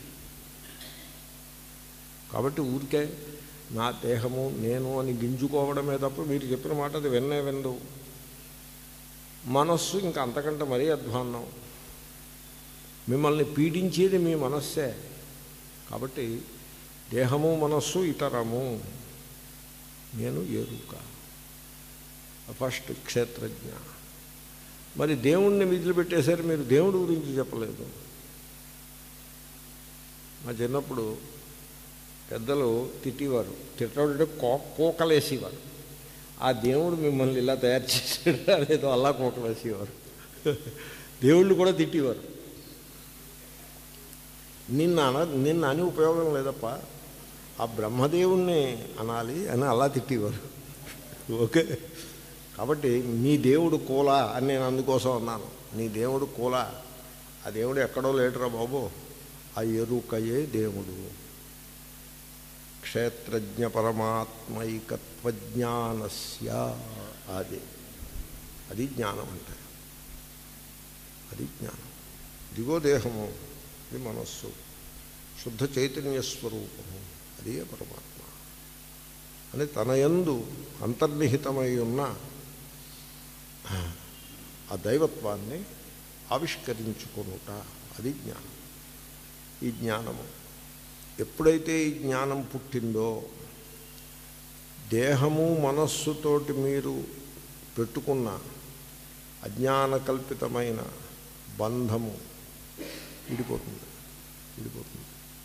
కాబట్టి ఊరికే నా దేహము నేను అని గింజుకోవడమే తప్ప మీరు చెప్పిన మాట అది విన్నే విందు మనస్సు ఇంకా అంతకంటే మరీ అధ్వాన్నం మిమ్మల్ని పీడించేది మీ మనస్సే కాబట్టి దేహము మనస్సు ఇతరము నేను ఎరుక ఫస్ట్ క్షేత్రజ్ఞ మరి దేవుణ్ణి విధులు పెట్టేశారు మీరు దేవుడి గురించి చెప్పలేదు మా చిన్నప్పుడు పెద్దలు తిట్టేవారు తిట్టడం అంటే కో కోకలేసేవారు ఆ దేవుడు మిమ్మల్ని ఇలా తయారు చేసాడు అనేదో అలా కోకలేసేవారు దేవుళ్ళు కూడా తిట్టేవారు నిన్న అన నిన్న అని ఉపయోగం లేదప్ప ఆ బ్రహ్మదేవుణ్ణి అనాలి అని అలా తిట్టేవారు ఓకే కాబట్టి నీ దేవుడు కూల అని నేను అందుకోసం అన్నాను నీ దేవుడు కూల ఆ దేవుడు ఎక్కడో లేడురా బాబు ఆ ఎరుకయే దేవుడు క్షేత్రజ్ఞ పరమాత్మైకత్వజ్ఞానస్య అది అది జ్ఞానం అంటే అది జ్ఞానం దిగో దేహము ఇది మనస్సు శుద్ధ చైతన్య స్వరూపము అదే పరమాత్మ అని తన యందు అంతర్నిహితమై ఉన్న ఆ దైవత్వాన్ని ఆవిష్కరించుకొనుట అది జ్ఞానం ఈ జ్ఞానము ఎప్పుడైతే ఈ జ్ఞానం పుట్టిందో దేహము మనస్సుతోటి మీరు పెట్టుకున్న అజ్ఞాన కల్పితమైన బంధము విడిపోతుంది విడిపోతుంది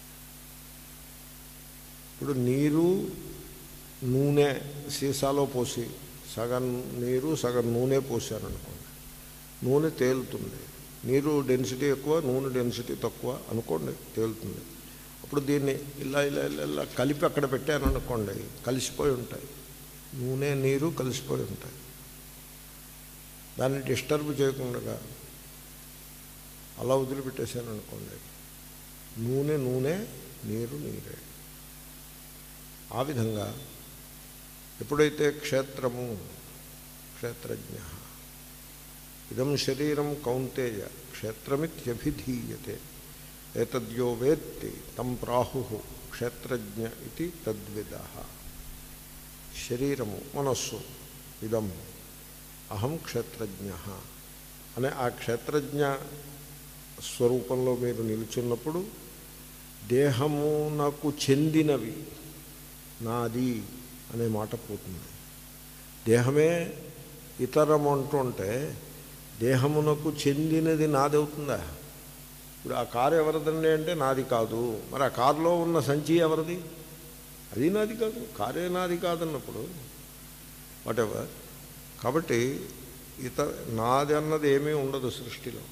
ఇప్పుడు నీరు నూనె సీసాలో పోసి సగం నీరు సగం నూనె పోసారనుకోండి నూనె తేలుతుంది నీరు డెన్సిటీ ఎక్కువ నూనె డెన్సిటీ తక్కువ అనుకోండి తేలుతుంది అప్పుడు దీన్ని ఇలా ఇలా ఇలా ఇలా కలిపి అక్కడ పెట్టారనుకోండి కలిసిపోయి ఉంటాయి నూనె నీరు కలిసిపోయి ఉంటాయి దాన్ని డిస్టర్బ్ చేయకుండా అలా వదిలిపెట్టేశాను అనుకోండి నూనె నూనె నీరు నీరే ఆ విధంగా ఎప్పుడైతే క్షేత్రము క్షేత్రజ్ఞ ఇదం శరీరం కౌంతేయ క్షేత్రమిత్యభిధీయతే ఏతద్యో వేత్తి తం ప్రాహు క్షేత్రజ్ఞ ఇది తద్విద శరీరము మనస్సు ఇదం అహం క్షేత్రజ్ఞ అనే ఆ క్షేత్రజ్ఞ స్వరూపంలో మీరు నిలుచున్నప్పుడు దేహమునకు చెందినవి నాది అనే మాట పోతుంది దేహమే ఇతరము అంటుంటే దేహమునకు చెందినది నాది అవుతుందా ఇప్పుడు ఆ కారు ఎవరిదండి అంటే నాది కాదు మరి ఆ కారులో ఉన్న సంచి ఎవరిది అది నాది కాదు కారే నాది కాదన్నప్పుడు వాటెవర్ కాబట్టి ఇతర నాది అన్నది ఏమీ ఉండదు సృష్టిలో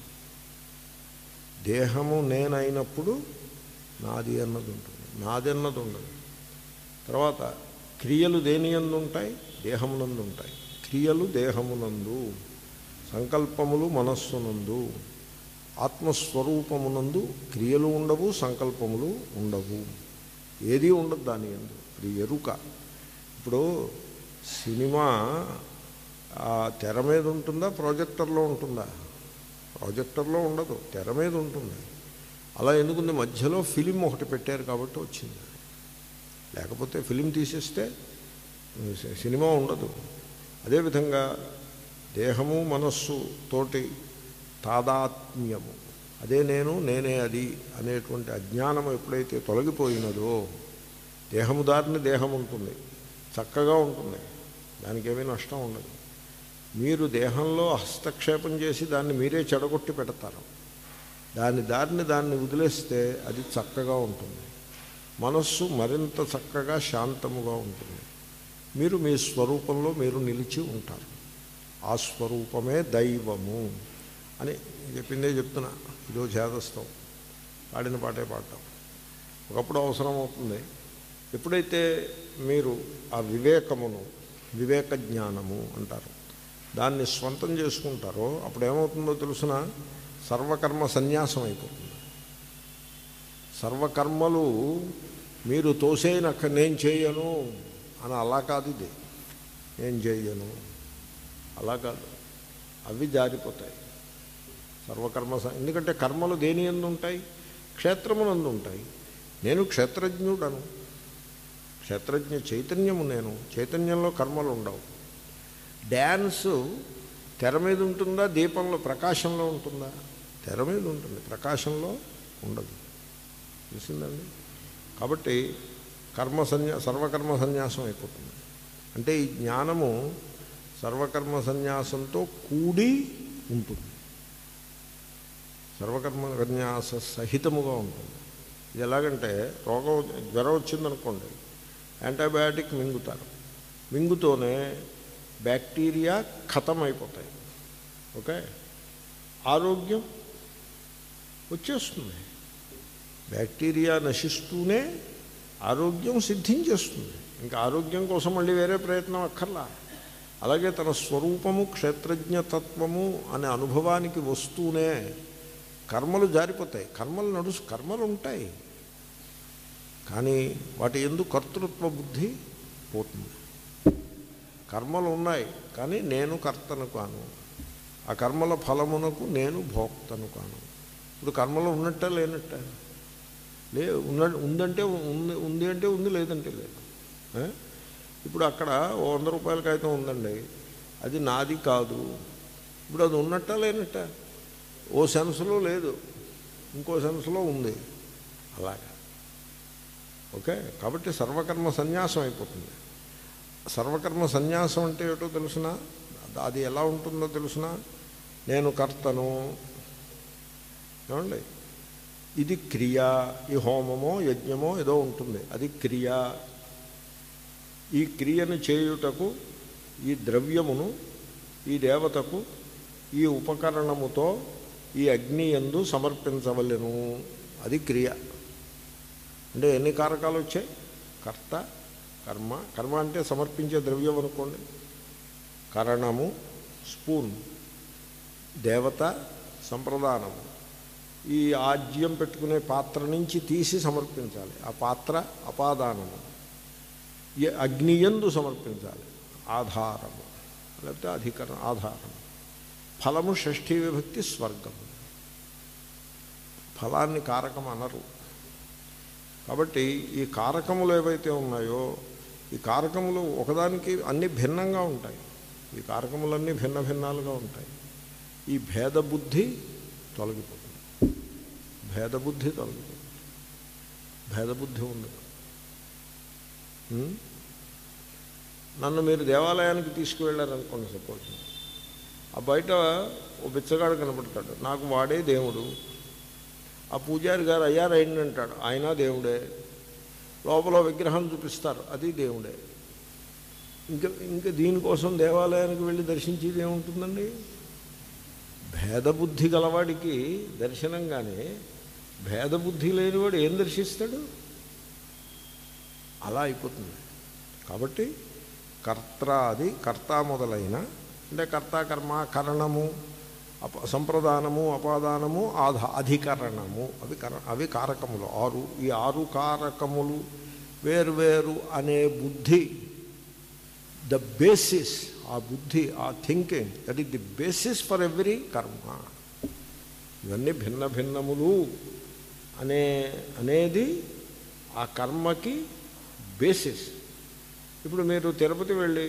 దేహము నేనైనప్పుడు నాది అన్నది ఉంటుంది నాది అన్నది ఉండదు తర్వాత క్రియలు దేని యందు ఉంటాయి దేహమునందు ఉంటాయి క్రియలు దేహమునందు సంకల్పములు మనస్సునందు ఆత్మస్వరూపమునందు క్రియలు ఉండవు సంకల్పములు ఉండవు ఏదీ ఉండదు దాని ఎందు ఇది ఎరుక ఇప్పుడు సినిమా ఆ తెర మీద ఉంటుందా ప్రాజెక్టర్లో ఉంటుందా ప్రాజెక్టర్లో ఉండదు తెర మీద ఉంటుంది అలా ఎందుకుంది మధ్యలో ఫిలిం ఒకటి పెట్టారు కాబట్టి వచ్చింది లేకపోతే ఫిలిం తీసేస్తే సి- సినిమా ఉండదు అదేవిధంగా దేహము మనస్సు తోటి తాదాత్మ్యము అదే నేను నేనే అది అనేటువంటి అజ్ఞానం ఎప్పుడైతే తొలగిపోయినదో దేహము దారిని దేహం ఉంటుంది చక్కగా ఉంటుంది దానికి ఏమీ నష్టం ఉండదు మీరు దేహంలో హస్తక్షేపం చేసి దాన్ని మీరే చెడగొట్టి పెడతారు దాని దారిని దాన్ని వదిలేస్తే అది చక్కగా ఉంటుంది మనస్సు మరింత చక్కగా శాంతముగా ఉంటుంది మీరు మీ స్వరూపంలో మీరు నిలిచి ఉంటారు ఆ స్వరూపమే దైవము అని చెప్పిందే చెప్తున్నా ఇదో చేదస్తాం పాడిన పాటే పాడటం ఒకప్పుడు అవసరం అవుతుంది ఎప్పుడైతే మీరు ఆ వివేకమును వివేక జ్ఞానము అంటారు దాన్ని స్వంతం చేసుకుంటారో అప్పుడు ఏమవుతుందో తెలుసిన సర్వకర్మ సన్యాసం అయిపోతుంది సర్వకర్మలు మీరు తోసేనక్క నేను చేయను అని అలా కాదు ఇది నేను చేయను అలా కాదు అవి జారిపోతాయి సర్వకర్మ స- ఎందుకంటే కర్మలు దేని ఎందు ఉంటాయి క్షేత్రమునందు ఉంటాయి నేను క్షేత్రజ్ఞుడను క్షేత్రజ్ఞ చైతన్యము నేను చైతన్యంలో కర్మలు ఉండవు డ్యాన్స్ తెర మీద ఉంటుందా దీపంలో ప్రకాశంలో ఉంటుందా తెర మీద ఉంటుంది ప్రకాశంలో ఉండదు తెలిసిందండి కాబట్టి కర్మ సన్యా సర్వకర్మ సన్యాసం అయిపోతుంది అంటే ఈ జ్ఞానము సర్వకర్మ సన్యాసంతో కూడి ఉంటుంది సర్వకర్మ సన్యాస సహితముగా ఉంటుంది ఇది ఎలాగంటే రోగం జ్వరం వచ్చిందనుకోండి యాంటీబయాటిక్ మింగుతారు మింగుతోనే బ్యాక్టీరియా ఖతం అయిపోతాయి ఓకే ఆరోగ్యం వచ్చేస్తుంది బ్యాక్టీరియా నశిస్తూనే ఆరోగ్యం సిద్ధించేస్తుంది ఇంకా ఆరోగ్యం కోసం మళ్ళీ వేరే ప్రయత్నం అక్కర్లా అలాగే తన స్వరూపము క్షేత్రజ్ఞతత్వము అనే అనుభవానికి వస్తూనే కర్మలు జారిపోతాయి కర్మలు నడుసు కర్మలు ఉంటాయి కానీ వాటి ఎందు కర్తృత్వ బుద్ధి పోతుంది కర్మలు ఉన్నాయి కానీ నేను కర్తను కాను ఆ కర్మల ఫలమునకు నేను భోక్తను కాను ఇప్పుడు కర్మలు ఉన్నట్ట లేనట్ట లే ఉన్న ఉందంటే ఉంది ఉంది అంటే ఉంది లేదంటే లేదు ఏ? ఇప్పుడు అక్కడ ఓ వంద రూపాయల కాగితం ఉందండి అది నాది కాదు ఇప్పుడు అది ఉన్నట్ట లేనట్ట ఓ సెన్స్లో లేదు ఇంకో సెన్స్లో ఉంది అలాగా ఓకే కాబట్టి సర్వకర్మ సన్యాసం అయిపోతుంది సర్వకర్మ సన్యాసం అంటే ఏటో తెలుసిన అది ఎలా ఉంటుందో తెలుసిన నేను కర్తను ఏమండి ఇది క్రియ ఈ హోమమో యజ్ఞమో ఏదో ఉంటుంది అది క్రియ ఈ క్రియను చేయుటకు ఈ ద్రవ్యమును ఈ దేవతకు ఈ ఉపకరణముతో ఈ అగ్ని ఎందు సమర్పించవలెను అది క్రియ అంటే ఎన్ని కారకాలు వచ్చాయి కర్త కర్మ కర్మ అంటే సమర్పించే ద్రవ్యం అనుకోండి కరణము స్పూన్ దేవత సంప్రదానము ఈ ఆజ్యం పెట్టుకునే పాత్ర నుంచి తీసి సమర్పించాలి ఆ పాత్ర అపాదానము ఈ అగ్నియందు సమర్పించాలి ఆధారము లేకపోతే అధికరణ ఆధారము ఫలము షష్ఠీ విభక్తి స్వర్గము ఫలాన్ని కారకం అనరు కాబట్టి ఈ కారకములు ఏవైతే ఉన్నాయో ఈ కారకములు ఒకదానికి అన్ని భిన్నంగా ఉంటాయి ఈ కారకములన్నీ భిన్న భిన్నాలుగా ఉంటాయి ఈ భేద బుద్ధి తొలగిపోతుంది భేద బుద్ధి తొలగిపోతుంది భేద బుద్ధి ఉండదు ఉం? నన్ను మీరు దేవాలయానికి తీసుకువెళ్ళారనుకోండి సపోజ్ ఆ బయట ఓ బిచ్చగాడు కనపడతాడు నాకు వాడే దేవుడు ఆ పూజారి గారు అయ్యారు అయింది అంటాడు ఆయన దేవుడే లోపల విగ్రహం చూపిస్తారు అది దేవుడే ఇంకా ఇంకా దీనికోసం దేవాలయానికి వెళ్ళి దర్శించేది ఏముంటుందండి భేదబుద్ధి గలవాడికి దర్శనంగానే భేదబుద్ధి లేనివాడు ఏం దర్శిస్తాడు అలా అయిపోతుంది కాబట్టి కర్త అది కర్త మొదలైన అంటే కర్త కర్మ కరణము అప సంప్రదానము అపాదానము ఆధ అధికరణము అవి కర అవి కారకములు ఆరు ఈ ఆరు కారకములు వేరువేరు అనే బుద్ధి ద బేసిస్ ఆ బుద్ధి ఆ thinking that is the basis for every karma ఇవన్నీ భిన్న భిన్నములు అనే అనేది ఆ కర్మకి బేసిస్ ఇప్పుడు మీరు తిరుపతి వెళ్ళి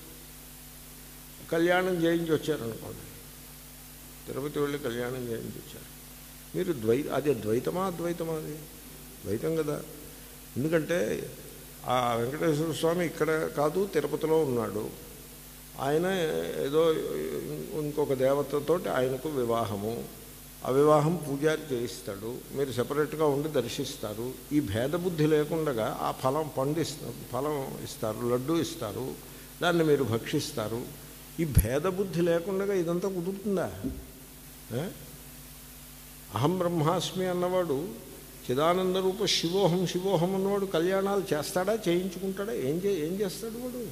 కళ్యాణం చేయించి వచ్చారనుకోండి తిరుపతి వెళ్ళి కళ్యాణం చేయించి వచ్చారు మీరు ద్వై అది ద్వైతమా అద్వైతమా అది ద్వైతం కదా ఎందుకంటే ఆ వెంకటేశ్వర స్వామి ఇక్కడ కాదు తిరుపతిలో ఉన్నాడు ఆయన ఏదో ఇంకొక దేవతతోటి ఆయనకు వివాహము ఆ వివాహం పూజారి చేయిస్తాడు మీరు సపరేట్గా ఉండి దర్శిస్తారు ఈ భేదబుద్ధి లేకుండా ఆ ఫలం పండిస్తారు ఫలం ఇస్తారు లడ్డు ఇస్తారు దాన్ని మీరు భక్షిస్తారు ఈ భేదబుద్ధి లేకుండా ఇదంతా కుదురుతుందా ఏ? అహం బ్రహ్మాస్మి అన్నవాడు చిదానంద రూప శివోహం శివోహం అన్నవాడు కళ్యాణాలు చేస్తాడా చేయించుకుంటాడా ఏం చే ఏం చేస్తాడు వాడు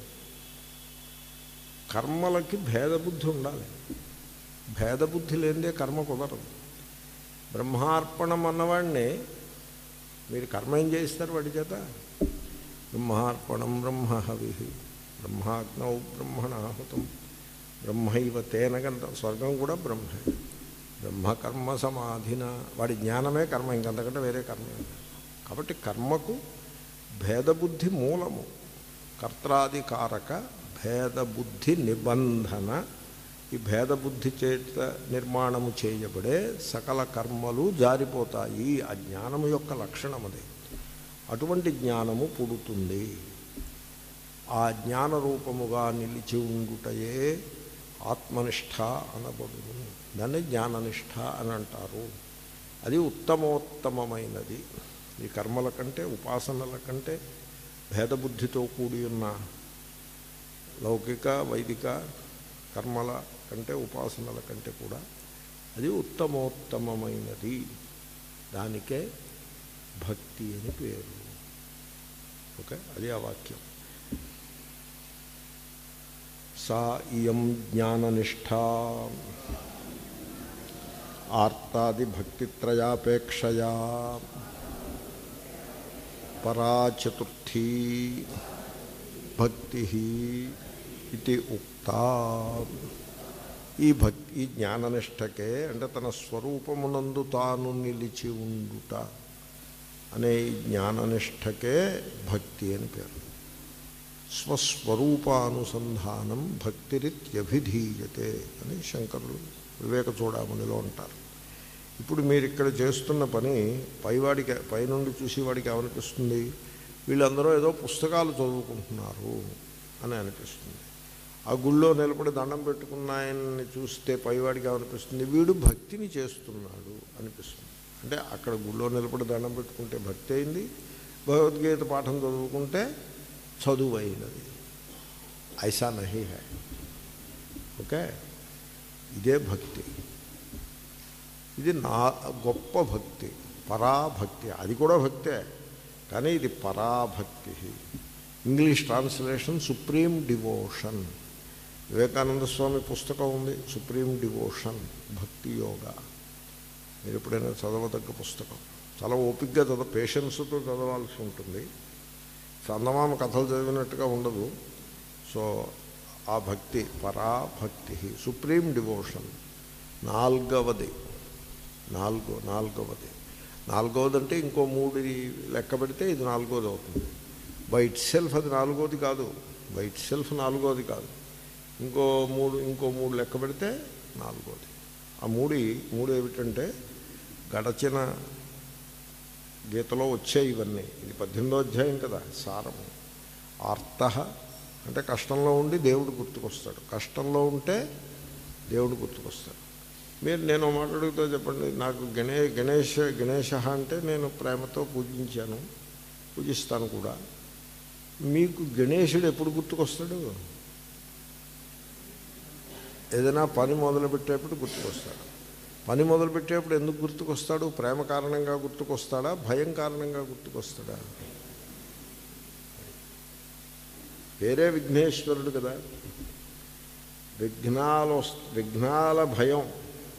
కర్మలకి భేదబుద్ధి ఉండాలి భేదబుద్ధి లేనిదే కర్మ కుదరదు బ్రహ్మార్పణం అన్నవాడిని మీరు కర్మ ఏం చేయిస్తారు వాడి చేత బ్రహ్మార్పణం బ్రహ్మ హవి బ్రహ్మాగ్నౌ బ్రహ్మణాహుతం బ్రహ్మైవ తేన గంత స్వర్గం కూడా బ్రహ్మే బ్రహ్మకర్మ సమాధిన వాడి జ్ఞానమే కర్మ ఇంకంతకంటే వేరే కర్మ ఏం లేదు. కాబట్టి కర్మకు భేదబుద్ధి మూలము కర్తాధికారక భేదబుద్ధి నిబంధన ఈ భేదబుద్ధి చేత నిర్మాణము చేయబడే సకల కర్మలు జారిపోతాయి ఆ జ్ఞానము యొక్క లక్షణం అది అటువంటి జ్ఞానము పుడుతుంది ఆ జ్ఞాన రూపముగా నిలిచి ఉండుటయే ఆత్మనిష్ట అనబడును దాన్ని జ్ఞాననిష్ట అని అంటారు అది ఉత్తమోత్తమమైనది ఈ కర్మల కంటే ఉపాసనల కంటే భేదబుద్ధితో కూడి ఉన్న లౌకిక వైదిక కర్మల కంటే ఉపాసనల కంటే కూడా అది ఉత్తమోత్తమమైనది దానికే భక్తి అని పేరు ఓకే అది ఆ వాక్యం సా ఇయం జ్ఞాననిష్టా ఆర్తాదిభక్తిత్రయాపేక్షయా పరా చతుర్థీ భక్తి ఇది ఉక్తా ఈ భక్తి ఈ జ్ఞాననిష్టకే అంటే తన స్వరూపమునందు తాను నిలిచి ఉండుట అనే ఈ జ్ఞాననిష్టకే భక్తి అని పేరు స్వస్వరూపానుసంధానం భక్తిరిత్యభిధీయతే అని శంకరులు వివేక చూడమనిలో అంటారు ఇప్పుడు మీరు ఇక్కడ చేస్తున్న పని పైవాడికి పైనుండి చూసేవాడికి ఏమనిపిస్తుంది వీళ్ళందరూ ఏదో పుస్తకాలు చదువుకుంటున్నారు అని అనిపిస్తుంది ఆ గుళ్ళో నిలబడి దండం పెట్టుకున్న ఆయన్ని చూస్తే పైవాడికి ఏమనిపిస్తుంది వీడు భక్తిని చేస్తున్నాడు అనిపిస్తుంది అంటే అక్కడ గుళ్ళో నిలబడి దండం పెట్టుకుంటే భక్తి అయింది భగవద్గీత పాఠం చదువుకుంటే చదువు అయినది ఐసా నహి హై ఓకే ఇదే భక్తి ఇది నా గొప్ప భక్తి పరాభక్తి అది కూడా భక్తే కానీ ఇది పరాభక్తి English translation supreme devotion Vivekananda Swami పుస్తకం ఉంది సుప్రీం డివోషన్ భక్తి యోగా మీరు ఎప్పుడైనా చదవదగ్గ పుస్తకం చాలా ఓపిక్గా చదవ పేషెన్స్తో చదవాల్సి ఉంటుంది చందమామ కథలు చదివినట్టుగా ఉండదు సో ఆ భక్తి పరాభక్తి సుప్రీం డివోషన్ నాల్గవది నాలుగో నాలుగవది నాలుగవది అంటే ఇంకో మూడు లెక్క పెడితే ఇది నాలుగోది అవుతుంది బైట్ సెల్ఫ్ అది నాలుగోది కాదు బైట్ సెల్ఫ్ నాలుగోది కాదు ఇంకో మూడు ఇంకో మూడు లెక్క పెడితే నాలుగోది ఆ మూడి మూడు ఏమిటంటే గడచిన గీతలో వచ్చాయి ఇవన్నీ ఇది పద్దెనిమిదో అధ్యాయం కదా సారము ఆర్త అంటే కష్టంలో ఉండి దేవుడు గుర్తుకొస్తాడు కష్టంలో ఉంటే దేవుడు గుర్తుకొస్తాడు మీరు నేను ఒక మాట అడుగుతా చెప్పండి నాకు గణే గణేష గణేష అంటే నేను ప్రేమతో పూజించాను పూజిస్తాను కూడా మీకు గణేశుడు ఎప్పుడు గుర్తుకొస్తాడు ఏదైనా పని మొదలుపెట్టేప్పుడు గుర్తుకొస్తాడు పని మొదలుపెట్టేప్పుడు ఎందుకు గుర్తుకొస్తాడు ప్రేమ కారణంగా గుర్తుకొస్తాడా భయం కారణంగా గుర్తుకొస్తాడా వేరే విఘ్నేశ్వరుడు కదా విఘ్నాలు వస్- విఘ్నాల భయం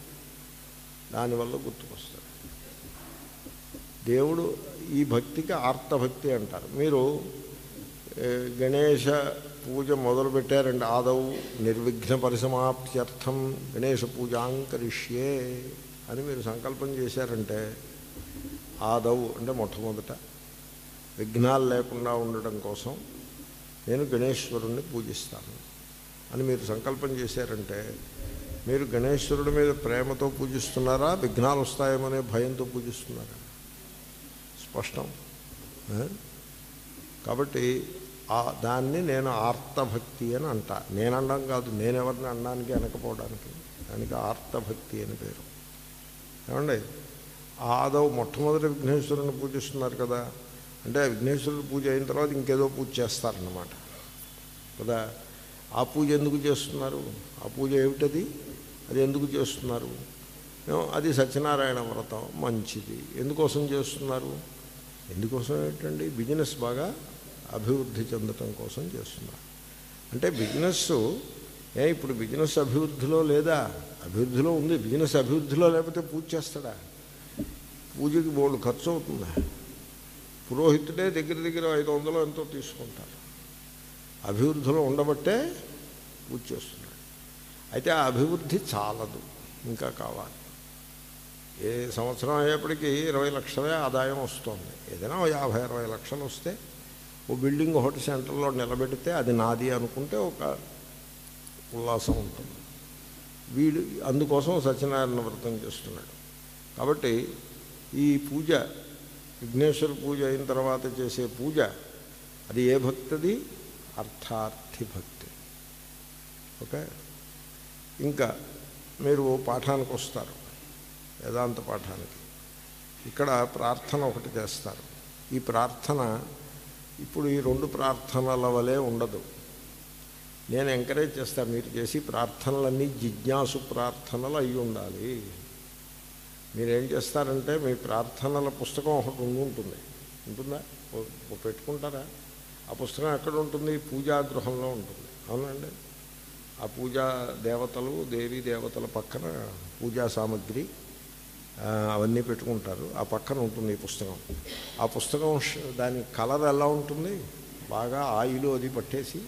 దానివల్ల గుర్తుకొస్తాడు దేవుడు ఈ భక్తికి ఆర్తభక్తి అంటారు మీరు ఏ, గణేశ పూజ మొదలు పెట్టారండి ఆదవు నిర్విఘ్న పరిసమాప్త్యర్థం గణేశ పూజాంకరిష్యే అని మీరు సంకల్పం చేశారంటే ఆదవు అంటే మొట్టమొదట విఘ్నాలు లేకుండా ఉండడం కోసం నేను గణేశ్వరుణ్ణి పూజిస్తాను అని మీరు సంకల్పం చేశారంటే మీరు గణేశ్వరుడి మీద ప్రేమతో పూజిస్తున్నారా విఘ్నాలు వస్తాయేమనే భయంతో పూజిస్తున్నారా స్పష్టం ఆ? కాబట్టి ఆ దాన్ని నేను ఆర్తభక్తి అని అంటా నేను అనడం కాదు నేనెవరిని అనడానికి అనకపోవడానికి దానికి ఆర్తభక్తి అని పేరు ఏమండి ఆదవ్ మొట్టమొదటి విఘ్నేశ్వరుని పూజిస్తున్నారు కదా అంటే విఘ్నేశ్వరుడు పూజ అయిన తర్వాత ఇంకేదో పూజ చేస్తారన్నమాట కదా ఆ పూజ ఎందుకు చేస్తున్నారు ఆ పూజ ఏమిటది అది ఎందుకు చేస్తున్నారు ఏమో, అది సత్యనారాయణ వ్రతం మంచిది ఎందుకోసం చేస్తున్నారు ఎందుకోసం ఏంటండి బిజినెస్ బాగా అభివృద్ధి చెందటం కోసం చేస్తున్నారు అంటే బిజినెస్ ఏ ఇప్పుడు బిజినెస్ అభివృద్ధిలో లేదా అభివృద్ధిలో ఉంది బిజినెస్ అభివృద్ధిలో లేకపోతే పూజ చేస్తాడా పూజకి బోళ్ళు ఖర్చు అవుతుందా పురోహితుడే దగ్గర దగ్గర ఐదు వందలు ఎంతో తీసుకుంటారు అభివృద్ధిలో ఉండబట్టే పూజ చేస్తున్నాడు అయితే ఆ అభివృద్ధి చాలదు ఇంకా కావాలి ఏ సంవత్సరం అయ్యేప్పటికీ ఇరవై లక్షలే ఆదాయం వస్తుంది ఏదైనా ఓ యాభై అరవై లక్షలు వస్తే ఓ బిల్డింగ్ ఒకటి సెంటర్లో నిలబెడితే అది నాది అనుకుంటే ఒక ఉల్లాసం ఉంటుంది వీడు అందుకోసం సత్యనారాయణ వ్రతం చేస్తున్నాడు కాబట్టి ఈ పూజ విఘ్నేశ్వర పూజ అయిన తర్వాత చేసే పూజ అది ఏ భక్తిది అర్థార్థి భక్తి ఓకే ఇంకా మీరు పాఠానికి వస్తారు వేదాంత పాఠానికి ఇక్కడ ప్రార్థన ఒకటి చేస్తారు ఈ ప్రార్థన ఇప్పుడు ఈ రెండు ప్రార్థనల వలె ఉండదు నేను ఎంకరేజ్ చేస్తాను మీరు చేసి ప్రార్థనలన్నీ జిజ్ఞాసు ప్రార్థనలు అయి ఉండాలి మీరేం చేస్తారంటే మీ ప్రార్థనల పుస్తకం ఒకటి ఉండి ఉంటుంది ఉంటుందా ఓ- ఓ పెట్టుకుంటారా ఆ పుస్తకం ఎక్కడ ఉంటుంది పూజాగృహంలో ఉంటుంది అవునండి ఆ పూజా దేవతలు దేవీ దేవతల పక్కన పూజా సామగ్రి ఆ, అవన్నీ పెట్టుకుంటారు ఆ పక్కన ఉంటుంది ఈ పుస్తకం ఆ పుస్తకం ష- దాని కలర్ ఎలా ఉంటుంది బాగా ఆయిల్ అది పట్టేసి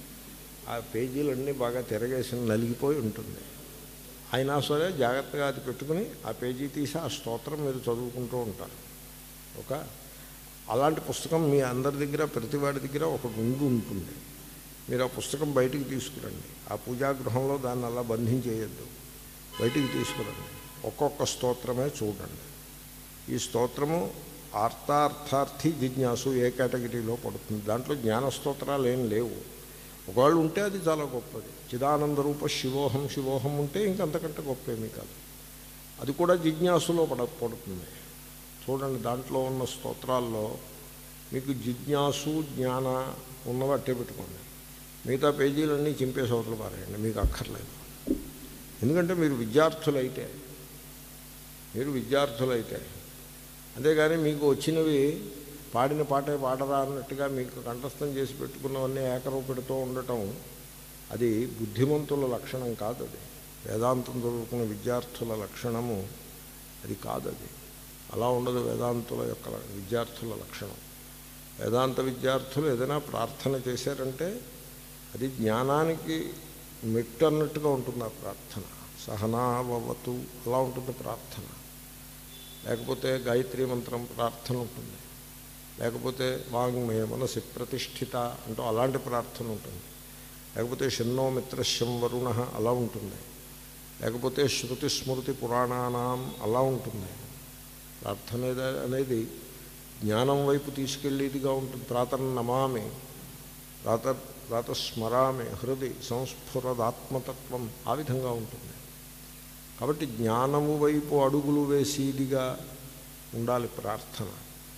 ఆ పేజీలన్నీ బాగా తిరగేసి నలిగిపోయి ఉంటుంది అయినా సరే జాగ్రత్తగా అది పెట్టుకుని ఆ పేజీ తీసి ఆ స్తోత్రం మీరు చదువుకుంటూ ఉంటారు ఒక అలాంటి పుస్తకం మీ అందరి దగ్గర ప్రతి వాడి దగ్గర ఒకటి ఉండి ఉంటుంది మీరు ఆ పుస్తకం బయటికి తీసుకురండి ఆ పూజాగృహంలో దాన్ని అలా బంధించేయద్దు బయటికి తీసుకురండి ఒక్కొక్క స్తోత్రమే చూడండి ఈ స్తోత్రము ఆర్తార్థార్థి జిజ్ఞాసు ఏ కేటగిరీలో పడుతుంది దాంట్లో జ్ఞాన స్తోత్రాలు ఏం లేవు ఒకవేళ ఉంటే అది చాలా గొప్పది చిదానంద రూప శివోహం శివోహం ఉంటే ఇంకంతకంటే గొప్ప ఏమీ కాదు అది కూడా జిజ్ఞాసులో పడ పడుతుంది చూడండి దాంట్లో ఉన్న స్తోత్రాల్లో మీకు జిజ్ఞాసు జ్ఞాన ఉన్నవి అట్టే పెట్టుకోండి మిగతా పేజీలన్నీ చింపేసి అవతల పారేయండి మీకు అక్కర్లేదు ఎందుకంటే మీరు విద్యార్థులైతే మీరు విద్యార్థులైతే అంతేగాని మీకు వచ్చినవి పాడిన పాటే పాడరా అన్నట్టుగా మీకు కంఠస్థం చేసి పెట్టుకున్నవన్నీ ఏకరవు పెడుతూ ఉండటం అది బుద్ధిమంతుల లక్షణం కాదు అది వేదాంతం చదువుకున్న విద్యార్థుల లక్షణము అది కాదు అది అలా ఉండదు వేదాంతుల యొక్క విద్యార్థుల లక్షణం వేదాంత విద్యార్థులు ఏదైనా ప్రార్థన చేశారంటే అది జ్ఞానానికి మెట్టు అన్నట్టుగా ఉంటుంది ఆ ప్రార్థన సహనావతు అలా ఉంటుంది ప్రార్థన లేకపోతే గాయత్రి మంత్రం ప్రార్థన ఉంటుంది లేకపోతే వాంగ్మయ మనసి ప్రతిష్ఠిత అంటూ అలాంటి ప్రార్థన ఉంటుంది లేకపోతే షన్నో మిత్రశ్యం వరుణ అలా ఉంటుంది లేకపోతే శృతి స్మృతి పురాణానాం అలా ఉంటుంది ప్రార్థన ఏద- అనేది జ్ఞానం వైపు తీసుకెళ్ళేదిగా ఉంటుంది ప్రాతర్ నమామి ప్రాత ప్రాతస్మరామి హృది సంస్ఫురదాత్మతత్వం ఆ విధంగా ఉంటుంది కాబట్టి జ్ఞానము వైపు అడుగులు వేసేదిగా ఉండాలి ప్రార్థన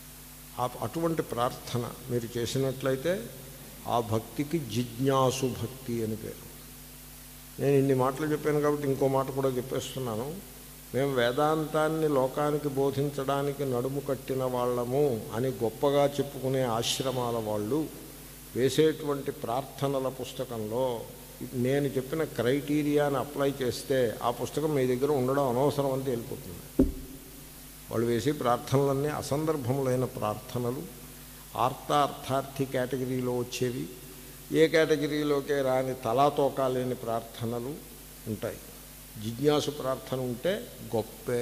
ఆ అటువంటి ప్రార్థన మీరు చేసినట్లయితే ఆ భక్తికి జిజ్ఞాసు భక్తి అని పేరు నేను ఇన్ని మాటలు చెప్పాను కాబట్టి ఇంకో మాట కూడా చెప్పేస్తున్నాను మేము వేదాంతాన్ని లోకానికి బోధించడానికి నడుము కట్టిన వాళ్ళము అని గొప్పగా చెప్పుకునే ఆశ్రమాల వాళ్ళు వేసేటువంటి ప్రార్థనల పుస్తకంలో నేను చెప్పిన క్రైటీరియాని అప్లై చేస్తే ఆ పుస్తకం మీ దగ్గర ఉండడం అనవసరం అని తేలిపోతుంది వాళ్ళు వేసే ప్రార్థనలన్నీ అసందర్భములైన ప్రార్థనలు ఆర్త అర్థార్థి కేటగిరీలో వచ్చేవి ఏ కేటగిరీలోకే రాని తలాతోకా లేని ప్రార్థనలు ఉంటాయి జిజ్ఞాసు ప్రార్థన ఉంటే గొప్పే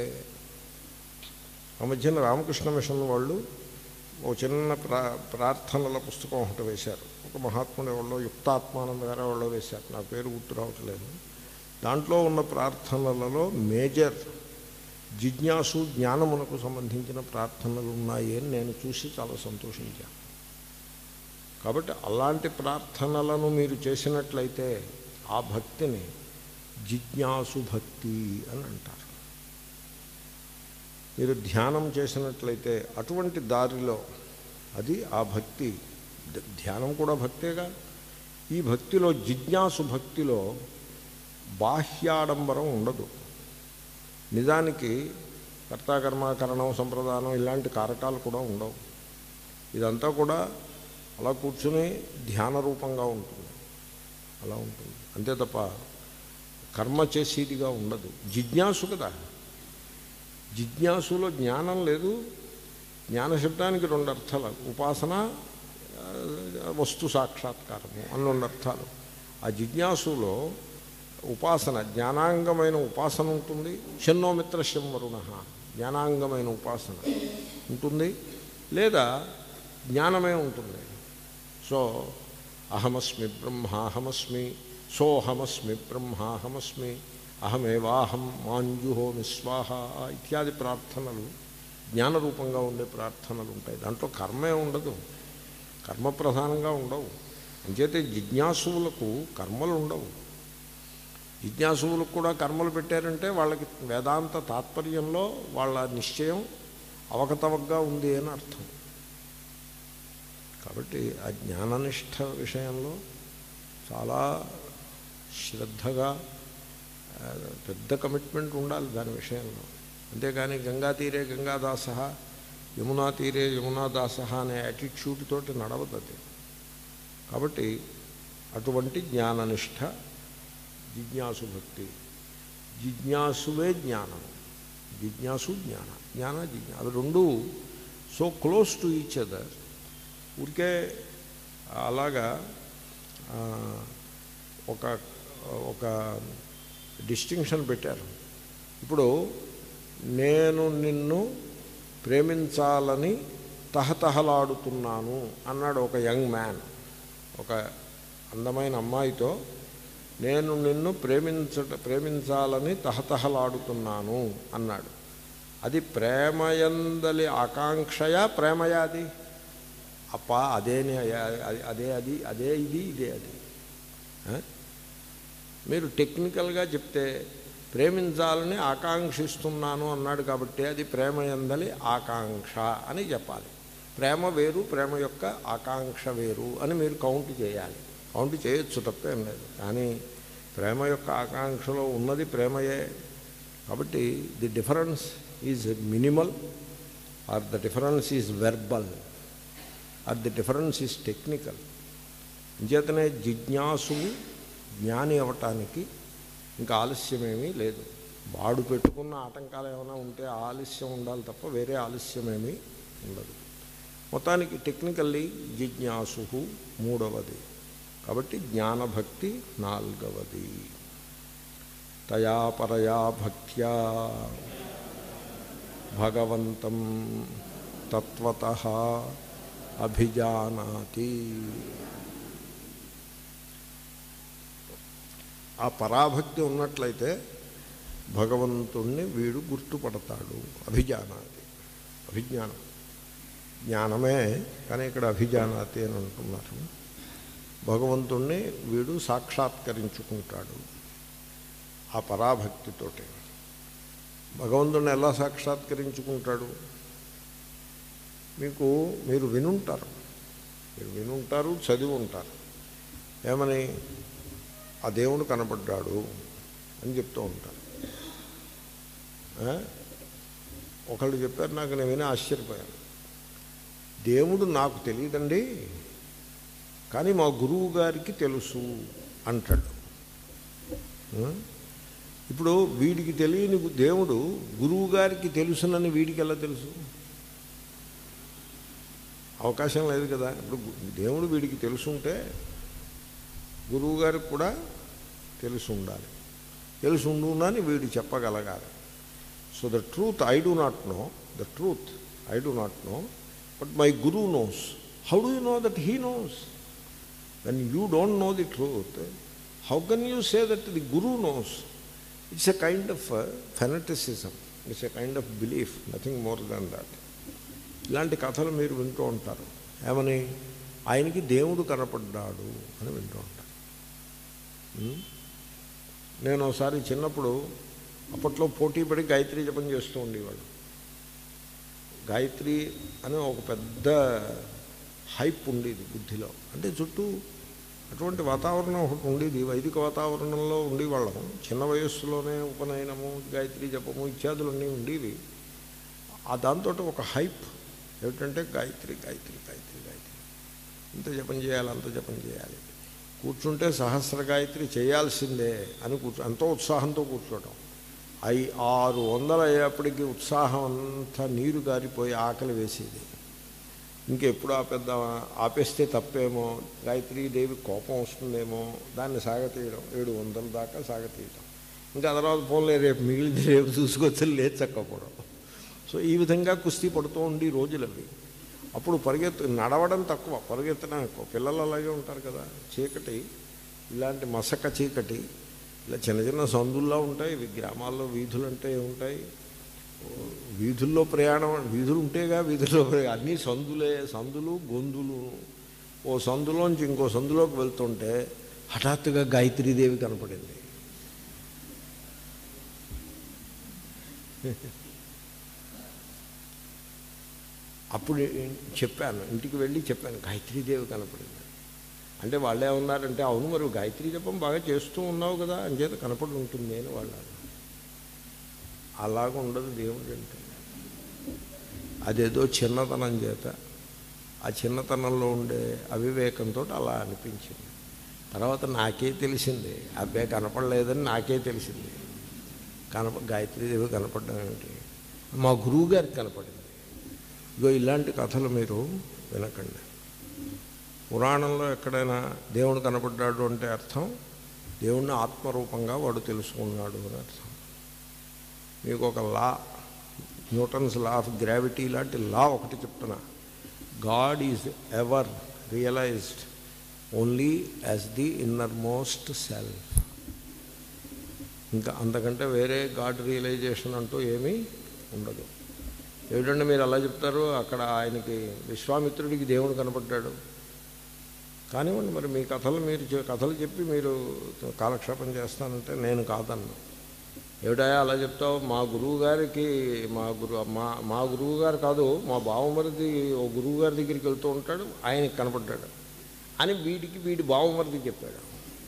ఆ మధ్యన రామకృష్ణ మిషన్ వాళ్ళు ఓ చిన్న ప్రా ప్రార్థనల పుస్తకం ఒకటి వేశారు ఒక మహాత్ముడు ఎవరో యుక్తాత్మానంద గారు ఎవరో వేశారు నా పేరు గుర్తు రావట్లేదు దాంట్లో ఉన్న ప్రార్థనలలో మేజర్ జిజ్ఞాసు జ్ఞానమునకు సంబంధించిన ప్రార్థనలు ఉన్నాయి అని నేను చూసి చాలా సంతోషించాను కాబట్టి అలాంటి ప్రార్థనలను మీరు చేసినట్లయితే ఆ భక్తిని జిజ్ఞాసు భక్తి అని అంటారు మీరు ధ్యానం చేసినట్లయితే అటువంటి దారిలో అది ఆ భక్తి ద- ధ్యానం కూడా భక్తేగా ఈ భక్తిలో జిజ్ఞాసు భక్తిలో బాహ్యాడంబరం ఉండదు నిజానికి కర్తాకర్మాకరణం సంప్రదానం ఇలాంటి కారకాలు కూడా ఉండవు ఇదంతా కూడా అలా కూర్చుని ధ్యాన రూపంగా ఉంటుంది అలా ఉంటుంది అంతే తప్ప కర్మ చేసేదిగా ఉండదు జిజ్ఞాసు కదా జిజ్ఞాసులో జ్ఞానం లేదు జ్ఞాన శబ్దానికి రెండు అర్థాలు ఉపాసన ఆ, వస్తు సాక్షాత్కారము అని రెండు అర్థాలు ఆ జిజ్ఞాసులో ఉపాసన జ్ఞానాంగమైన ఉపాసన ఉంటుంది షన్నోమిత్రశం వరుణ జ్ఞానాంగమైన ఉపాసన ఉంటుంది లేదా జ్ఞానమే ఉంటుంది సో అహమస్మి బ్రహ్మాహమస్మి సోహమస్మి బ్రహ్మాహమస్మి అహమేవాహం మాంజుహోమి స్వాహ ఇత్యాది ప్రార్థనలు జ్ఞానరూపంగా ఉండే ప్రార్థనలు ఉంటాయి దాంట్లో కర్మే ఉండదు కర్మ ప్రధానంగా ఉండవు అంచేతే జిజ్ఞాసువులకు కర్మలు ఉండవు జిజ్ఞాసువులకు కూడా కర్మలు పెట్టారంటే వాళ్ళకి వేదాంత తాత్పర్యంలో వాళ్ళ నిశ్చయం అవకతవకగా ఉంది అని అర్థం కాబట్టి ఆ జ్ఞాననిష్ట విషయంలో చాలా శ్రద్ధగా ఆ, పెద్ద కమిట్మెంట్ ఉండాలి దాని విషయంలో అంతేగాని గంగా తీరే గంగాదాస యమునా తీరే యమునాదాస అనే యాటిట్యూడ్ తోటి నడవదు అది కాబట్టి అటువంటి జ్ఞాననిష్ట జిజ్ఞాసు భక్తి జిజ్ఞాసువే జ్ఞానం జిజ్ఞాసు జ్ఞాన జ్ఞాన జిజ్ఞా అవి రెండు so close to each other ఊరికే అలాగా ఆ, ఒక ఒక డిస్టింక్షన్ పెట్టారు ఇప్పుడు నేను నిన్ను ప్రేమించాలని తహతహలాడుతున్నాను అన్నాడు ఒక యంగ్ మ్యాన్ ఒక అందమైన అమ్మాయితో నేను నిన్ను ప్రేమించట ప్రేమించాలని తహతహలాడుతున్నాను అన్నాడు అది ప్రేమయందలి ఆకాంక్షయా ప్రేమయా అది అప్ప అదేనే అదే అదే అది అదే ఇది ఇదే అది ఆ? మీరు టెక్నికల్గా చెప్తే ప్రేమించాలని ఆకాంక్షిస్తున్నాను అన్నాడు కాబట్టి అది ప్రేమ ఎందలి ఆకాంక్ష అని చెప్పాలి ప్రేమ వేరు ప్రేమ యొక్క ఆకాంక్ష వేరు అని మీరు కౌంట్ చేయాలి కౌంట్ చేయొచ్చు తప్పేం లేదు కానీ ప్రేమ యొక్క ఆకాంక్షలో ఉన్నది ప్రేమయే కాబట్టి the difference is minimal or the difference is verbal or the difference is technical అంచేతనే జిజ్ఞాసువు జ్ఞాని అవటానికి ఇంకా ఆలస్యమేమీ లేదు వాడు పెట్టుకున్న ఆటంకాలు ఏమైనా ఉంటే ఆలస్యం ఉండాలి తప్ప వేరే ఆలస్యమేమీ ఉండదు మొత్తానికి టెక్నికల్లీ జిజ్ఞాసు మూడవది కాబట్టి జ్ఞానభక్తి నాల్గవది తయా పరయా భక్త్యా భగవంతం తత్వత అభిజానాతి ఆ పరాభక్తి ఉన్నట్లయితే భగవంతుణ్ణి వీడు గుర్తుపడతాడు అభిజానాతి అభిజ్ఞానం జ్ఞానమే కానీ ఇక్కడ అభిజానాతి అని అంటున్నారు భగవంతుణ్ణి వీడు సాక్షాత్కరించుకుంటాడు ఆ పరాభక్తితోటి భగవంతుణ్ణి ఎలా సాక్షాత్కరించుకుంటాడు మీకు మీరు వినుంటారు మీరు వినుంటారు చదివి ఉంటారు ఏమని ఆ దేవుడు కనపడ్డాడు అని చెప్తూ ఉంటారు ఆ? ఒకళ్ళు చెప్పారు నాకు నేను విని ఆశ్చర్యపోయాను దేవుడు నాకు తెలియదండి కానీ మా గురువు గారికి తెలుసు అంటాడు ఆ? ఇప్పుడు వీడికి తెలియని దేవుడు గురువు గారికి తెలుసునని వీడికి ఎలా తెలుసు అవకాశం లేదు కదా ఇప్పుడు గు- దేవుడు వీడికి తెలుసుంటే గురువు గారికి కూడా తెలిసి ఉండాలి తెలిసి ఉండునని వీడు చెప్పగలగాలి so the truth I do not know the truth I do not know but my guru knows how do you know that he knows when you don't know the truth how can you say that the guru knows it's a kind of fanaticism it's a kind of belief nothing more than that ఇలాంటి కథలు మీరు వింటూ ఉంటారు ఏమని ఆయనకి దేవుడు కనపడ్డాడు అని వింటూ ఉంటారు ఉం? నేను ఒకసారి చిన్నప్పుడు అప్పట్లో పోటీ పడి గాయత్రి జపం చేస్తూ ఉండేవాడు గాయత్రి అని ఒక పెద్ద హైప్ ఉండేది బుద్ధిలో అంటే చుట్టూ అటువంటి వాతావరణం ఒకటి ఉండేది వైదిక వాతావరణంలో ఉండేవాళ్ళం చిన్న వయస్సులోనే ఉపనయనము గాయత్రి జపము ఇత్యాదులన్నీ ఉండేవి ఆ దాంతో ఒక హైప్ ఏమిటంటే గాయత్రి గాయత్రి గాయత్రి గాయత్రి ఇంత జపం చేయాలి అంత జపం చేయాలి కూర్చుంటే సహస్ర గాయత్రి చేయాల్సిందే అని కూర్చో ఎంతో ఉత్సాహంతో కూర్చోవటం అవి ఆరు వందలు అయ్యేప్పటికీ ఉత్సాహం అంతా నీరు గారిపోయి ఆకలి వేసేది ఇంకెప్పుడు ఆపేద్దామా ఆపేస్తే తప్పేమో గాయత్రీదేవి కోపం వస్తుందేమో దాన్ని సాగతీయడం ఏడు వందల దాకా సాగతీయడం ఇంకా ఆ తర్వాత ఫోన్లే రేపు మిగిలింది రేపు చూసుకొచ్చి లేచక్కపోవడం సో ఈ విధంగా కుస్తీ పడుతూ ఉండి రోజులు అవి అప్పుడు పరిగెత్తు నడవడం తక్కువ పరిగెత్తడం ఎక్కువ పిల్లలు అలాగే ఉంటారు కదా చీకటి ఇలాంటి మసక చీకటి ఇలా చిన్న చిన్న సందుల్లో ఉంటాయి ఇవి గ్రామాల్లో వీధులు అంటే ఉంటాయి వీధుల్లో ప్రయాణం వీధులు ఉంటేగా వీధుల్లో ప్రయాణం అన్నీ సందులే సందులు గొంతులు ఓ సందులోంచి ఇంకో సందులోకి వెళ్తుంటే హఠాత్తుగా గాయత్రీదేవి కనపడింది అప్పుడు చెప్పాను ఇంటికి వెళ్ళి చెప్పాను గాయత్రీదేవి కనపడింది అంటే వాళ్ళే ఉన్నారంటే అవును మరి గాయత్రీ జపం బాగా చేస్తూ ఉన్నావు కదా అంచేత కనపడి ఉంటుంది అని వాళ్ళు అన్నారు. అలాగ ఉండదు దేవుడు అంటే అదేదో చిన్నతనం చేత ఆ చిన్నతనంలో ఉండే అవివేకంతో అలా అనిపించింది తర్వాత నాకే తెలిసింది అబ్బాయి కనపడలేదని నాకే తెలిసింది కనప గాయత్రీదేవి కనపడడం ఏమిటి మా గురువు గారికి కనపడింది ఇగో ఇలాంటి కథలు మీరు వినకండి పురాణంలో ఎక్కడైనా దేవుడు కనపడ్డాడు అంటే అర్థం దేవుణ్ణి ఆత్మరూపంగా వాడు తెలుసుకున్నాడు అని అర్థం మీకు ఒక law Newton's law of gravity లాంటి లా ఒకటి చెప్తున్నా God is ever realised only as the innermost self ఇంకా అంతకంటే వేరే గాడ్ రియలైజేషన్ అంటూ ఏమీ ఉండదు ఏమిటంటే మీరు అలా చెప్తారు అక్కడ ఆయనకి విశ్వామిత్రుడికి దేవుడు కనపడ్డాడు కానివ్వండి మరి మీ కథలు మీరు చె- కథలు చెప్పి మీరు కాలక్షేపం చేస్తానంటే నేను కాదన్నా ఏమిటయా అలా చెప్తావు మా గురువు గారికి మా గురు మా మా గురువు గారు కాదు మా బావమరిది ఓ గురువు గారి దగ్గరికి వెళ్తూ ఉంటాడు ఆయనకి కనపడ్డాడు అని వీడికి వీడి బావమరిది చెప్పాడు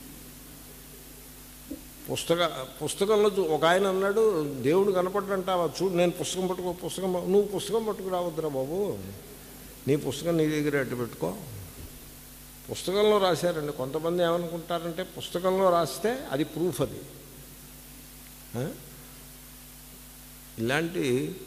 పుస్తక పుస్తకంలో చూ- ఒక ఆయన అన్నాడు దేవుడు కనపడ్డంటావా చూడు నేను పుస్తకం పట్టుకో పుస్తకం ప- నువ్వు పుస్తకం పట్టుకురావద్దురా బాబు నీ పుస్తకం నీ దగ్గర అడ్డు పెట్టుకో పుస్తకంలో రాశారండి కొంతమంది ఏమనుకుంటారంటే పుస్తకంలో రాస్తే అది ప్రూఫ్ అది ఆ? ఇలాంటి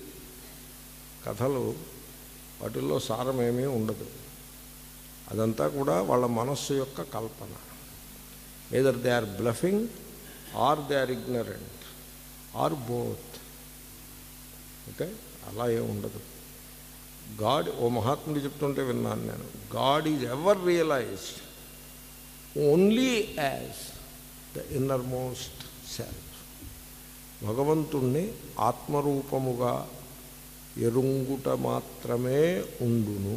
కథలు వాటిల్లో సారమేమీ ఉండదు అదంతా కూడా వాళ్ళ మనస్సు యొక్క కల్పన either they are bluffing or they are ignorant or both okay అలా ఏం ఉండదు గాడ్ ఓ మహాత్ముడు చెప్తుంటే విన్నాను నేను God is ever realised only as the innermost self భగవంతుణ్ణి ఆత్మరూపముగా ఎరుంగుట మాత్రమే ఉండును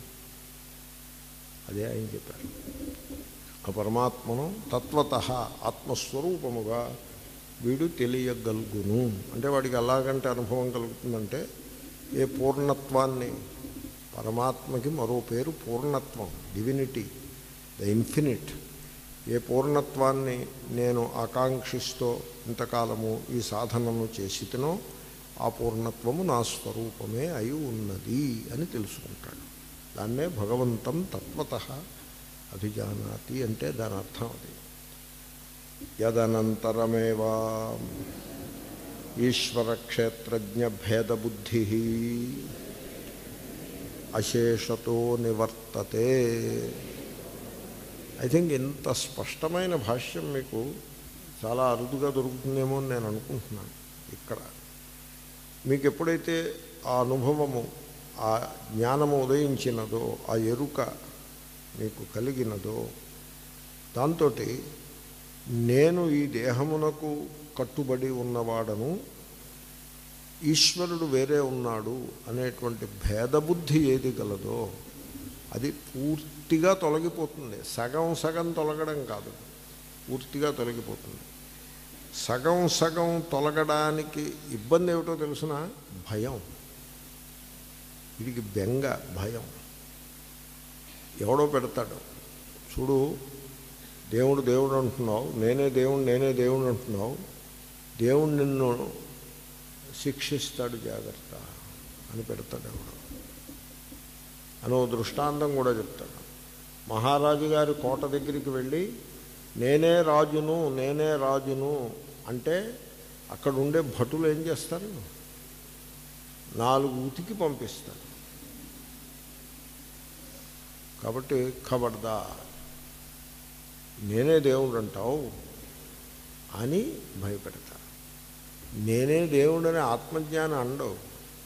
అదే ఆయన చెప్పారు ఆ పరమాత్మను తత్వత ఆత్మస్వరూపముగా వీడు తెలియగలుగును అంటే వాడికి ఎలాగంటే అనుభవం కలుగుతుందంటే ఏ పూర్ణత్వాన్ని పరమాత్మకి మరో పేరు పూర్ణత్వం డివినిటీ ద ఇన్ఫినిట్ ఏ పూర్ణత్వాన్ని నేను ఆకాంక్షిస్తూ ఇంతకాలము ఈ సాధనను చేసితనో ఆ పూర్ణత్వము నా స్వరూపమే అయి ఉన్నది అని తెలుసుకుంటాడు దాన్నే భగవంతం తత్వత అభిజానాతి అంటే దాని అర్థం అది యదనంతరమేవా ఈశ్వరక్షేత్రజ్ఞ భేదబుద్ధి అశేషతో నివర్తతే ఐ థింక్ ఇంత స్పష్టమైన భాష్యం మీకు చాలా అరుదుగా దొరుకుతుందేమో అని నేను అనుకుంటున్నాను ఇక్కడ మీకు ఎప్పుడైతే ఆ అనుభవము ఆ జ్ఞానము ఉదయించినదో ఆ ఎరుక మీకు కలిగినదో దాంతో నేను ఈ దేహమునకు కట్టుబడి ఉన్నవాడను ఈశ్వరుడు వేరే ఉన్నాడు అనేటువంటి భేదబుద్ధి ఏది గలదో అది పూర్తిగా తొలగిపోతుంది సగం సగం తొలగడం కాదు పూర్తిగా తొలగిపోతుంది సగం సగం తొలగడానికి ఇబ్బంది ఏమిటో తెలుసిన భయం వీడికి బెంగ భయం ఎవడో పెడతాడు చూడు దేవుడు దేవుడు అంటున్నావు నేనే దేవుడు నేనే దేవుడు అంటున్నావు దేవుడు నిన్ను శిక్షిస్తాడు జాగ్రత్త అని పెడతాడు ఎవడు అని ఓ దృష్టాంతం కూడా చెప్తాడు మహారాజు గారి కోట దగ్గరికి వెళ్ళి నేనే రాజును నేనే రాజును అంటే అక్కడ ఉండే భటులు ఏం చేస్తారు నాలుగు ఉతికి పంపిస్తారు కాబట్టి ఖబర్దా నేనే దేవుడు అంటావు అని భయపెడతారు నేనే దేవుడని ఆత్మజ్ఞానం అండవు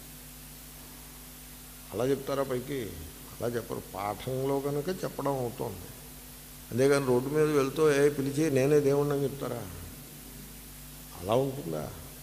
అలా చెప్తారా పైకి అలా చెప్పరు పాఠంలో కనుక చెప్పడం అవుతుంది అంతేగాని రోడ్డు మీద వెళ్తూ ఏ పిలిచి నేనే దేవుణ్ణి అని చెప్తారా అలా ఉంటుందా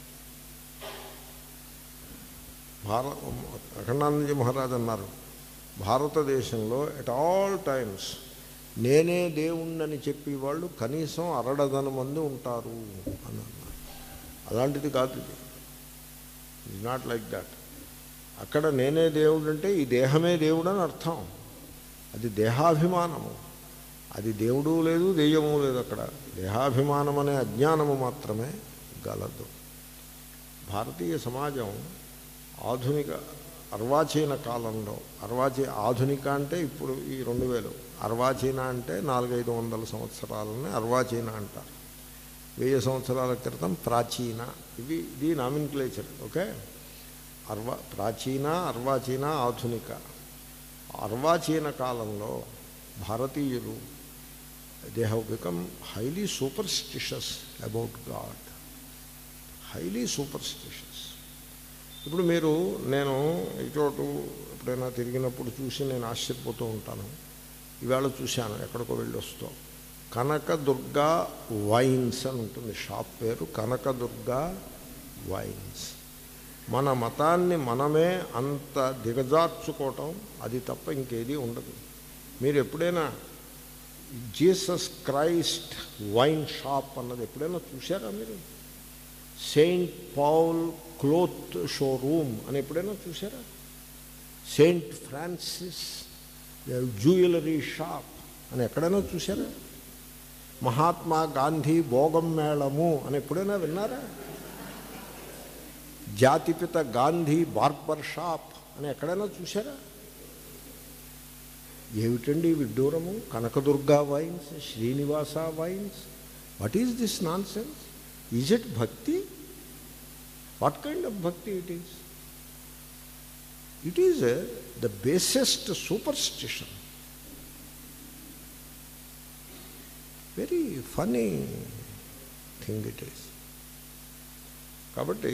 భార అఖండానందజీ మహారాజ్ అన్నారు భారతదేశంలో ఎట్ ఆల్ టైమ్స్ నేనే దేవుణ్ణని చెప్పేవాళ్ళు కనీసం అరడదన మంది ఉంటారు అని అన్నారు అలాంటిది కాదు ఇది ఇట్ నాట్ లైక్ దాట్ అక్కడ నేనే దేవుడు అంటే ఈ దేహమే దేవుడు అని అర్థం అది దేహాభిమానము అది దేవుడు లేదు దెయ్యము లేదు అక్కడ దేహాభిమానం అనే అజ్ఞానము మాత్రమే గలదు భారతీయ సమాజం ఆధునిక అర్వాచీన కాలంలో అర్వాచీ ఆధునిక అంటే ఇప్పుడు ఈ రెండు వేలు అర్వాచీన అంటే నాలుగైదు వందల సంవత్సరాలని అర్వాచీన అంటారు వెయ్యి సంవత్సరాల క్రితం ప్రాచీన ఇవి ఇది నామిన్క్లేచర్ ఓకే అర్వా ప్రాచీన అర్వాచీన ఆధునిక అర్వాచీన కాలంలో భారతీయులు they have become highly superstitious about God highly superstitious ఇప్పుడు మీరు నేను ఇటు ఎప్పుడైనా తిరిగినప్పుడు చూసి నేను ఆశ్చర్యపోతూ ఉంటాను ఈవేళ చూశాను ఎక్కడికో వెళ్ళి వస్తాం కనకదుర్గా వైన్స్ అని ఉంటుంది షాప్ పేరు కనకదుర్గా వైన్స్ మన మతాన్ని మనమే అంత దిగజార్చుకోవటం అది తప్ప ఇంకేదీ ఉండదు మీరు ఎప్పుడైనా జీసస్ క్రైస్ట్ వైన్ షాప్ అన్నది ఎప్పుడైనా చూసారా మీరు సెయింట్ పౌల్ క్లోత్ షోరూమ్ అని ఎప్పుడైనా చూసారా సెయింట్ ఫ్రాన్సిస్ జ్యువెలరీ షాప్ అని ఎక్కడైనా చూసారా మహాత్మా గాంధీ భోగం మేళము అని ఎప్పుడైనా విన్నారా జాతిపిత గాంధీ బార్బర్ షాప్ అని ఎక్కడైనా చూసారా ఏమిటండి విడ్డూరము Kanakadurga wines Srinivasa wines what is this nonsense is it bhakti what kind of bhakti it is it is the basest superstition very funny thing it is కాబట్టి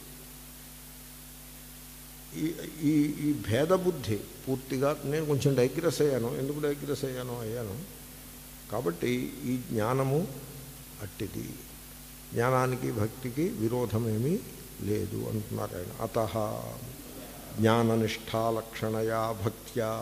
ఈ ఈ ఈ భేదబుద్ధి పూర్తిగా నేను కొంచెం డైగ్రెస్ అయ్యాను ఎందుకు డైగ్రెస్ అయ్యాను అయ్యాను కాబట్టి ఈ జ్ఞానము అట్టిది జ్ఞానానికి భక్తికి విరోధమేమీ లేదు అంటున్నారు ఆయన అత జ్ఞాననిష్టాలక్షణయా భక్త్యా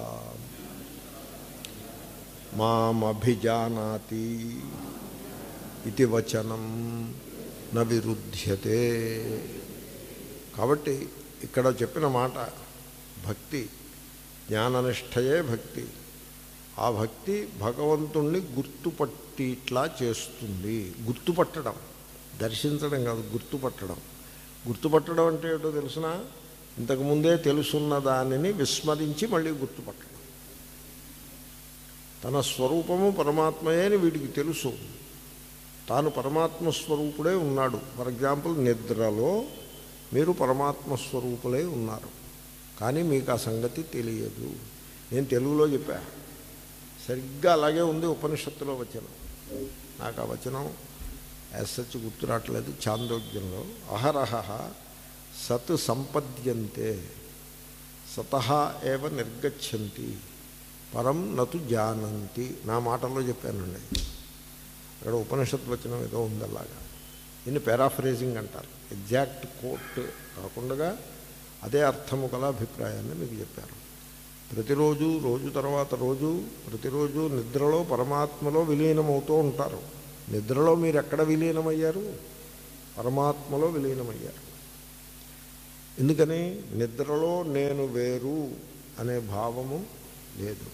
మామభిజానాతి ఇది వచనం న విరుధ్యతే కాబట్టి ఇక్కడ చెప్పిన మాట భక్తి జ్ఞాననిష్టయే భక్తి ఆ భక్తి భగవంతుణ్ణి గుర్తుపట్టిట్లా చేస్తుంది గుర్తుపట్టడం దర్శించడం కాదు గుర్తుపట్టడం గుర్తుపట్టడం అంటే ఏంటో తెలిసిన ఇంతకుముందే తెలుసున్న దానిని విస్మరించి మళ్ళీ గుర్తుపట్టడం తన స్వరూపము పరమాత్మయే అని వీడికి తెలుసు తాను పరమాత్మ స్వరూపుడే ఉన్నాడు ఫర్ ఎగ్జాంపుల్ నిద్రలో మీరు పరమాత్మ స్వరూపులే ఉన్నారు కానీ మీకు ఆ సంగతి తెలియదు నేను తెలుగులో చెప్పా సరిగ్గా అలాగే ఉంది ఉపనిషత్తులో వచనం నాకు ఆ వచనం యాజ్ సచ్ గుర్తు రావట్లేదు చాందోగ్యంలో అహరహ సత్ సంపద్యంతే సత ఏవ నిర్గచ్చంతి పరం నతు జానంతి నా మాటల్లో చెప్పానండి ఇక్కడ ఉపనిషత్ వచనం ఏదో ఉంది అలాగా దీన్ని పారాఫ్రేజింగ్ అంటారు ఎగ్జాక్ట్ కోట్ కాకుండా అదే అర్థము గల అభిప్రాయాన్ని మీకు చెప్పాను ప్రతిరోజు రోజు తర్వాత రోజు ప్రతిరోజు నిద్రలో పరమాత్మలో విలీనమవుతూ ఉంటారు నిద్రలో మీరు ఎక్కడ విలీనమయ్యారు పరమాత్మలో విలీనమయ్యారు ఎందుకని నిద్రలో నేను వేరు అనే భావము లేదు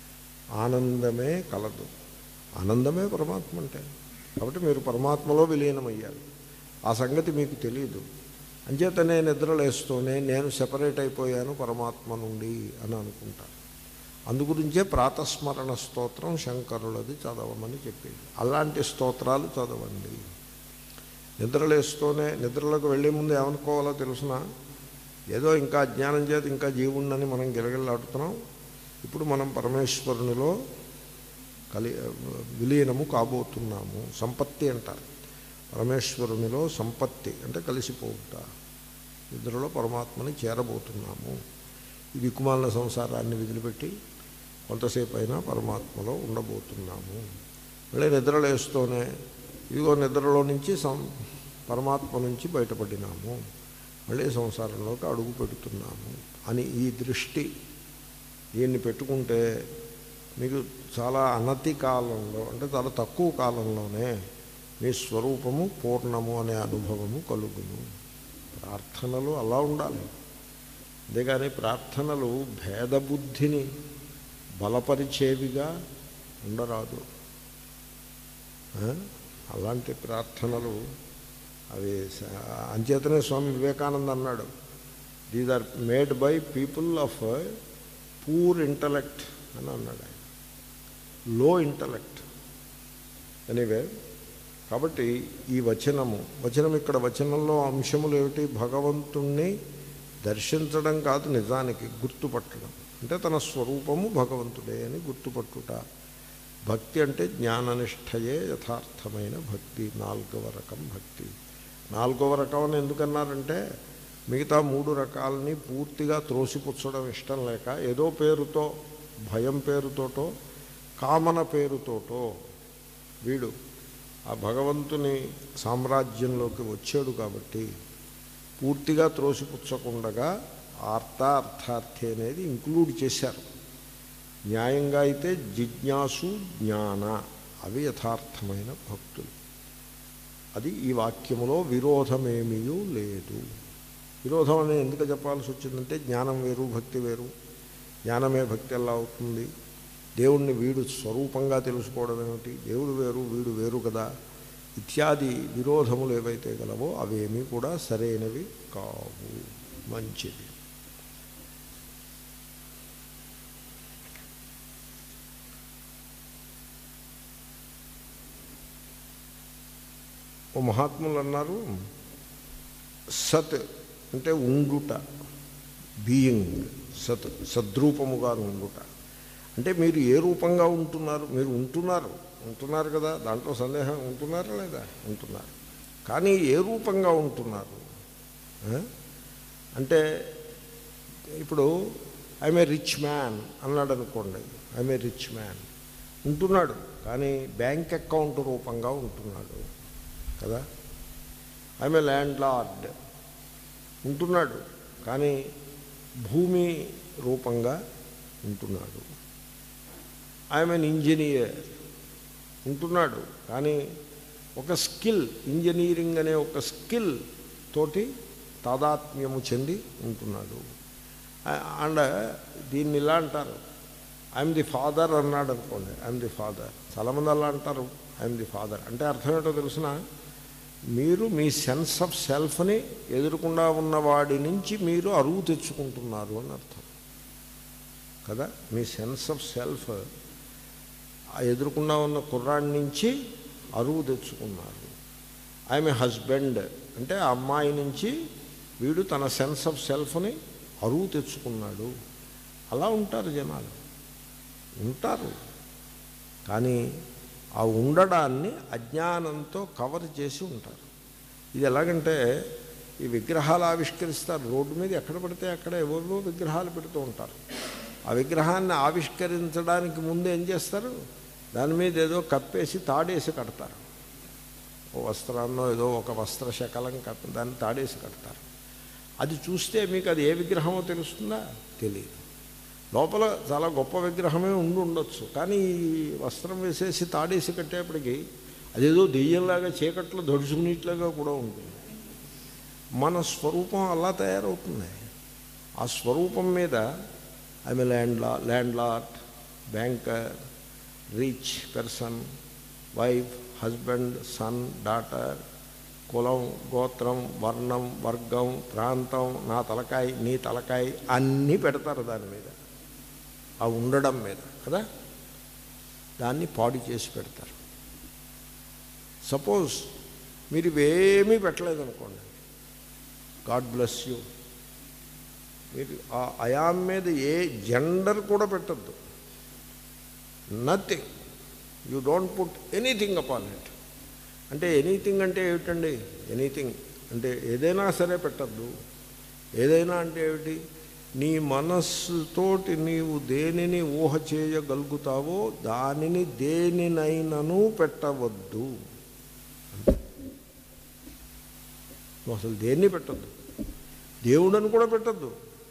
ఆనందమే కలదు ఆనందమే పరమాత్మ అంటే కాబట్టి మీరు పరమాత్మలో విలీనమయ్యారు ఆ సంగతి మీకు తెలియదు అంచేతనే నిద్రలేస్తూనే నేను సెపరేట్ అయిపోయాను పరమాత్మ నుండి అని అనుకుంటాను అందుగురించే ప్రాతస్మరణ స్తోత్రం శంకరులది చదవమని చెప్పింది అలాంటి స్తోత్రాలు చదవండి నిద్రలేస్తూనే నిద్రలోకి వెళ్ళే ముందు ఏమనుకోవాలో తెలుసిన ఏదో ఇంకా అజ్ఞానం చేత ఇంకా జీవుణ్ణని మనం గిలగిల్లాడుతున్నాం ఇప్పుడు మనం పరమేశ్వరునిలో కలి విలీనము కాబోతున్నాము సంపత్తి అంటారు పరమేశ్వరునిలో సంపత్తి అంటే కలిసిపోవుట నిద్రలో పరమాత్మని చేరబోతున్నాము ఈ దిక్కుమాలిన సంసారాన్ని విదిలిపెట్టి కొంతసేపు అయినా పరమాత్మలో ఉండబోతున్నాము మళ్ళీ నిద్రలేస్తూనే ఇదిగో నిద్రలో నుంచి సం పరమాత్మ నుంచి బయటపడినాము మళ్ళీ సంసారంలోకి అడుగు పెడుతున్నాము అని ఈ దృష్టి దీన్ని పెట్టుకుంటే మీకు చాలా అనతి కాలంలో అంటే చాలా తక్కువ కాలంలోనే మీ స్వరూపము పూర్ణము అనే అనుభవము కలుగును ప్రార్థనలు అలా ఉండాలి అంతేగాని ప్రార్థనలు భేదబుద్ధిని బలపరిచేవిగా ఉండరాదు ఆ? అలాంటి ప్రార్థనలు అవి స- అంచేతనే స్వామి వివేకానంద అన్నాడు these are made by people of poor intellect అని అన్నాడు ఆయన లో ఇంటలెక్ట్ ఎనీవే కాబట్టి ఈ వచనము వచనం ఇక్కడ వచనంలో అంశములు ఏమిటి భగవంతుణ్ణి దర్శించడం కాదు నిజానికి గుర్తుపట్టడం అంటే తన స్వరూపము భగవంతుడే అని గుర్తుపట్టుట భక్తి అంటే జ్ఞాననిష్టయే యథార్థమైన భక్తి నాలుగవ రకం భక్తి నాలుగవ రకం అని ఎందుకన్నారంటే మిగతా మూడు రకాలని పూర్తిగా త్రోసిపుచ్చడం ఇష్టం లేక ఏదో పేరుతో భయం పేరుతోటో కామన పేరుతోటో వీడు ఆ భగవంతుని సామ్రాజ్యంలోకి వచ్చాడు కాబట్టి పూర్తిగా త్రోసిపుచ్చకుండగా ఆర్త అర్థార్థి అనేది ఇంక్లూడ్ చేశారు న్యాయంగా అయితే జిజ్ఞాసు జ్ఞాన అవి యథార్థమైన భక్తులు అది ఈ వాక్యములో విరోధమేమీ లేదు విరోధం అని ఎందుకు చెప్పాల్సి వచ్చిందంటే జ్ఞానం వేరు భక్తి వేరు జ్ఞానమే భక్తి ఎలా అవుతుంది దేవుణ్ణి వీడు స్వరూపంగా తెలుసుకోవడం ఏమిటి దేవుడు వేరు వీడు వేరు కదా ఇత్యాది విరోధములు ఏవైతే గలవో అవేమీ కూడా సరైనవి కావు మంచిది ఓ మహాత్ములు అన్నారు సత్ అంటే ఉండుట బీయింగ్ సత్ సద్రూపముగా ఉండుట అంటే మీరు ఏ రూపంగా ఉంటున్నారు మీరు ఉంటున్నారు ఉంటున్నారు కదా దాంట్లో సందేహం ఉంటున్నారా లేదా ఉంటున్నారు కానీ ఏ రూపంగా ఉంటున్నారు ఆ? అంటే ఇప్పుడు ఐఎమ్ ఏ రిచ్ మ్యాన్ అన్నాడు అనుకోండి ఐఎమ్ ఏ రిచ్ మ్యాన్ ఉంటున్నాడు కానీ బ్యాంక్ అకౌంట్ రూపంగా ఉంటున్నాడు కదా ఐఎమ్ ఏ ల్యాండ్ లార్డ్ ఉంటున్నాడు కానీ భూమి రూపంగా ఉంటున్నాడు ఐఎమ్ ఎన్ ఇంజనీర్ ఉంటున్నాడు కానీ ఒక స్కిల్ ఇంజనీరింగ్ అనే ఒక స్కిల్ తోటి తాదాత్మ్యము చెంది ఉంటున్నాడు అండ్ దీన్ని ఇలా అంటారు ఐఎమ్ ది ఫాదర్ అన్నాడు అనుకోండి ఐఎమ్ ది ఫాదర్ చాలామంది అలా అంటారు ఐఎమ్ ది ఫాదర్ అంటే అర్థం ఏంటో తెలిసిన మీరు మీ సెన్స్ ఆఫ్ సెల్ఫ్ని ఎదురుకుండా ఉన్నవాడి నుంచి మీరు అరువు తెచ్చుకుంటున్నారు అని అర్థం కదా మీ సెన్స్ ఆఫ్ సెల్ఫ్ ఆ ఎదురుకుండా ఉన్న కుర్రాడి నుంచి అరువు తెచ్చుకున్నారు ఆమె హస్బెండ్ అంటే ఆ అమ్మాయి నుంచి వీడు తన సెన్స్ ఆఫ్ సెల్ఫ్ని అరువు తెచ్చుకున్నాడు అలా ఉంటారు జనాలు ఉంటారు కానీ ఆ ఉండడాన్ని అజ్ఞానంతో కవర్ చేసి ఉంటారు ఇది ఎలాగంటే ఈ విగ్రహాలు ఆవిష్కరిస్తారు రోడ్డు మీద ఎక్కడ పడితే అక్కడ ఎవరిలో విగ్రహాలు పెడుతూ ఉంటారు ఆ విగ్రహాన్ని ఆవిష్కరించడానికి ముందు ఏం చేస్తారు దాని మీద ఏదో కప్పేసి తాడేసి కడతారు ఓ వస్త్రాన్నో ఏదో ఒక వస్త్ర శకలం కప్ప దాన్ని తాడేసి కడతారు అది చూస్తే మీకు అది ఏ విగ్రహమో తెలుస్తుందా తెలియదు లోపల చాలా గొప్ప విగ్రహమే ఉండి ఉండొచ్చు కానీ ఈ వస్త్రం వేసేసి తాడేసి కట్టేప్పటికి అదేదో దెయ్యంలాగా చీకట్లో దడుచుకునేట్లాగా కూడా ఉంటుంది మన స్వరూపం అలా తయారవుతుంది ఆ స్వరూపం మీద ఆమె land law landlord banker rich person wife husband son daughter కులం గోత్రం వర్ణం వర్గం ప్రాంతం నా తలకాయ నీ తలకాయ అన్నీ పెడతారు దాని మీద ఆ ఉండడం మీద కదా దాన్ని పాడు చేసి పెడతారు సపోజ్ మీరు ఇవేమీ పెట్టలేదనుకోండి గాడ్ బ్లెస్ యూ మీరు ఆ అయాం మీద ఏ జెండర్ కూడా పెట్టద్దు nothing you don't put anything upon it అంటే ఎనీథింగ్ అంటే ఏమిటండి ఎనీథింగ్ అంటే ఏదైనా సరే పెట్టద్దు ఏదైనా అంటే ఏమిటి నీ మనస్సుతోటి నీవు దేనిని ఊహ చేయగలుగుతావో దానిని దేనినైనను పెట్టవద్దు నువ్వు అసలు దేన్ని పెట్టద్దు దేవుడని కూడా పెట్టద్దు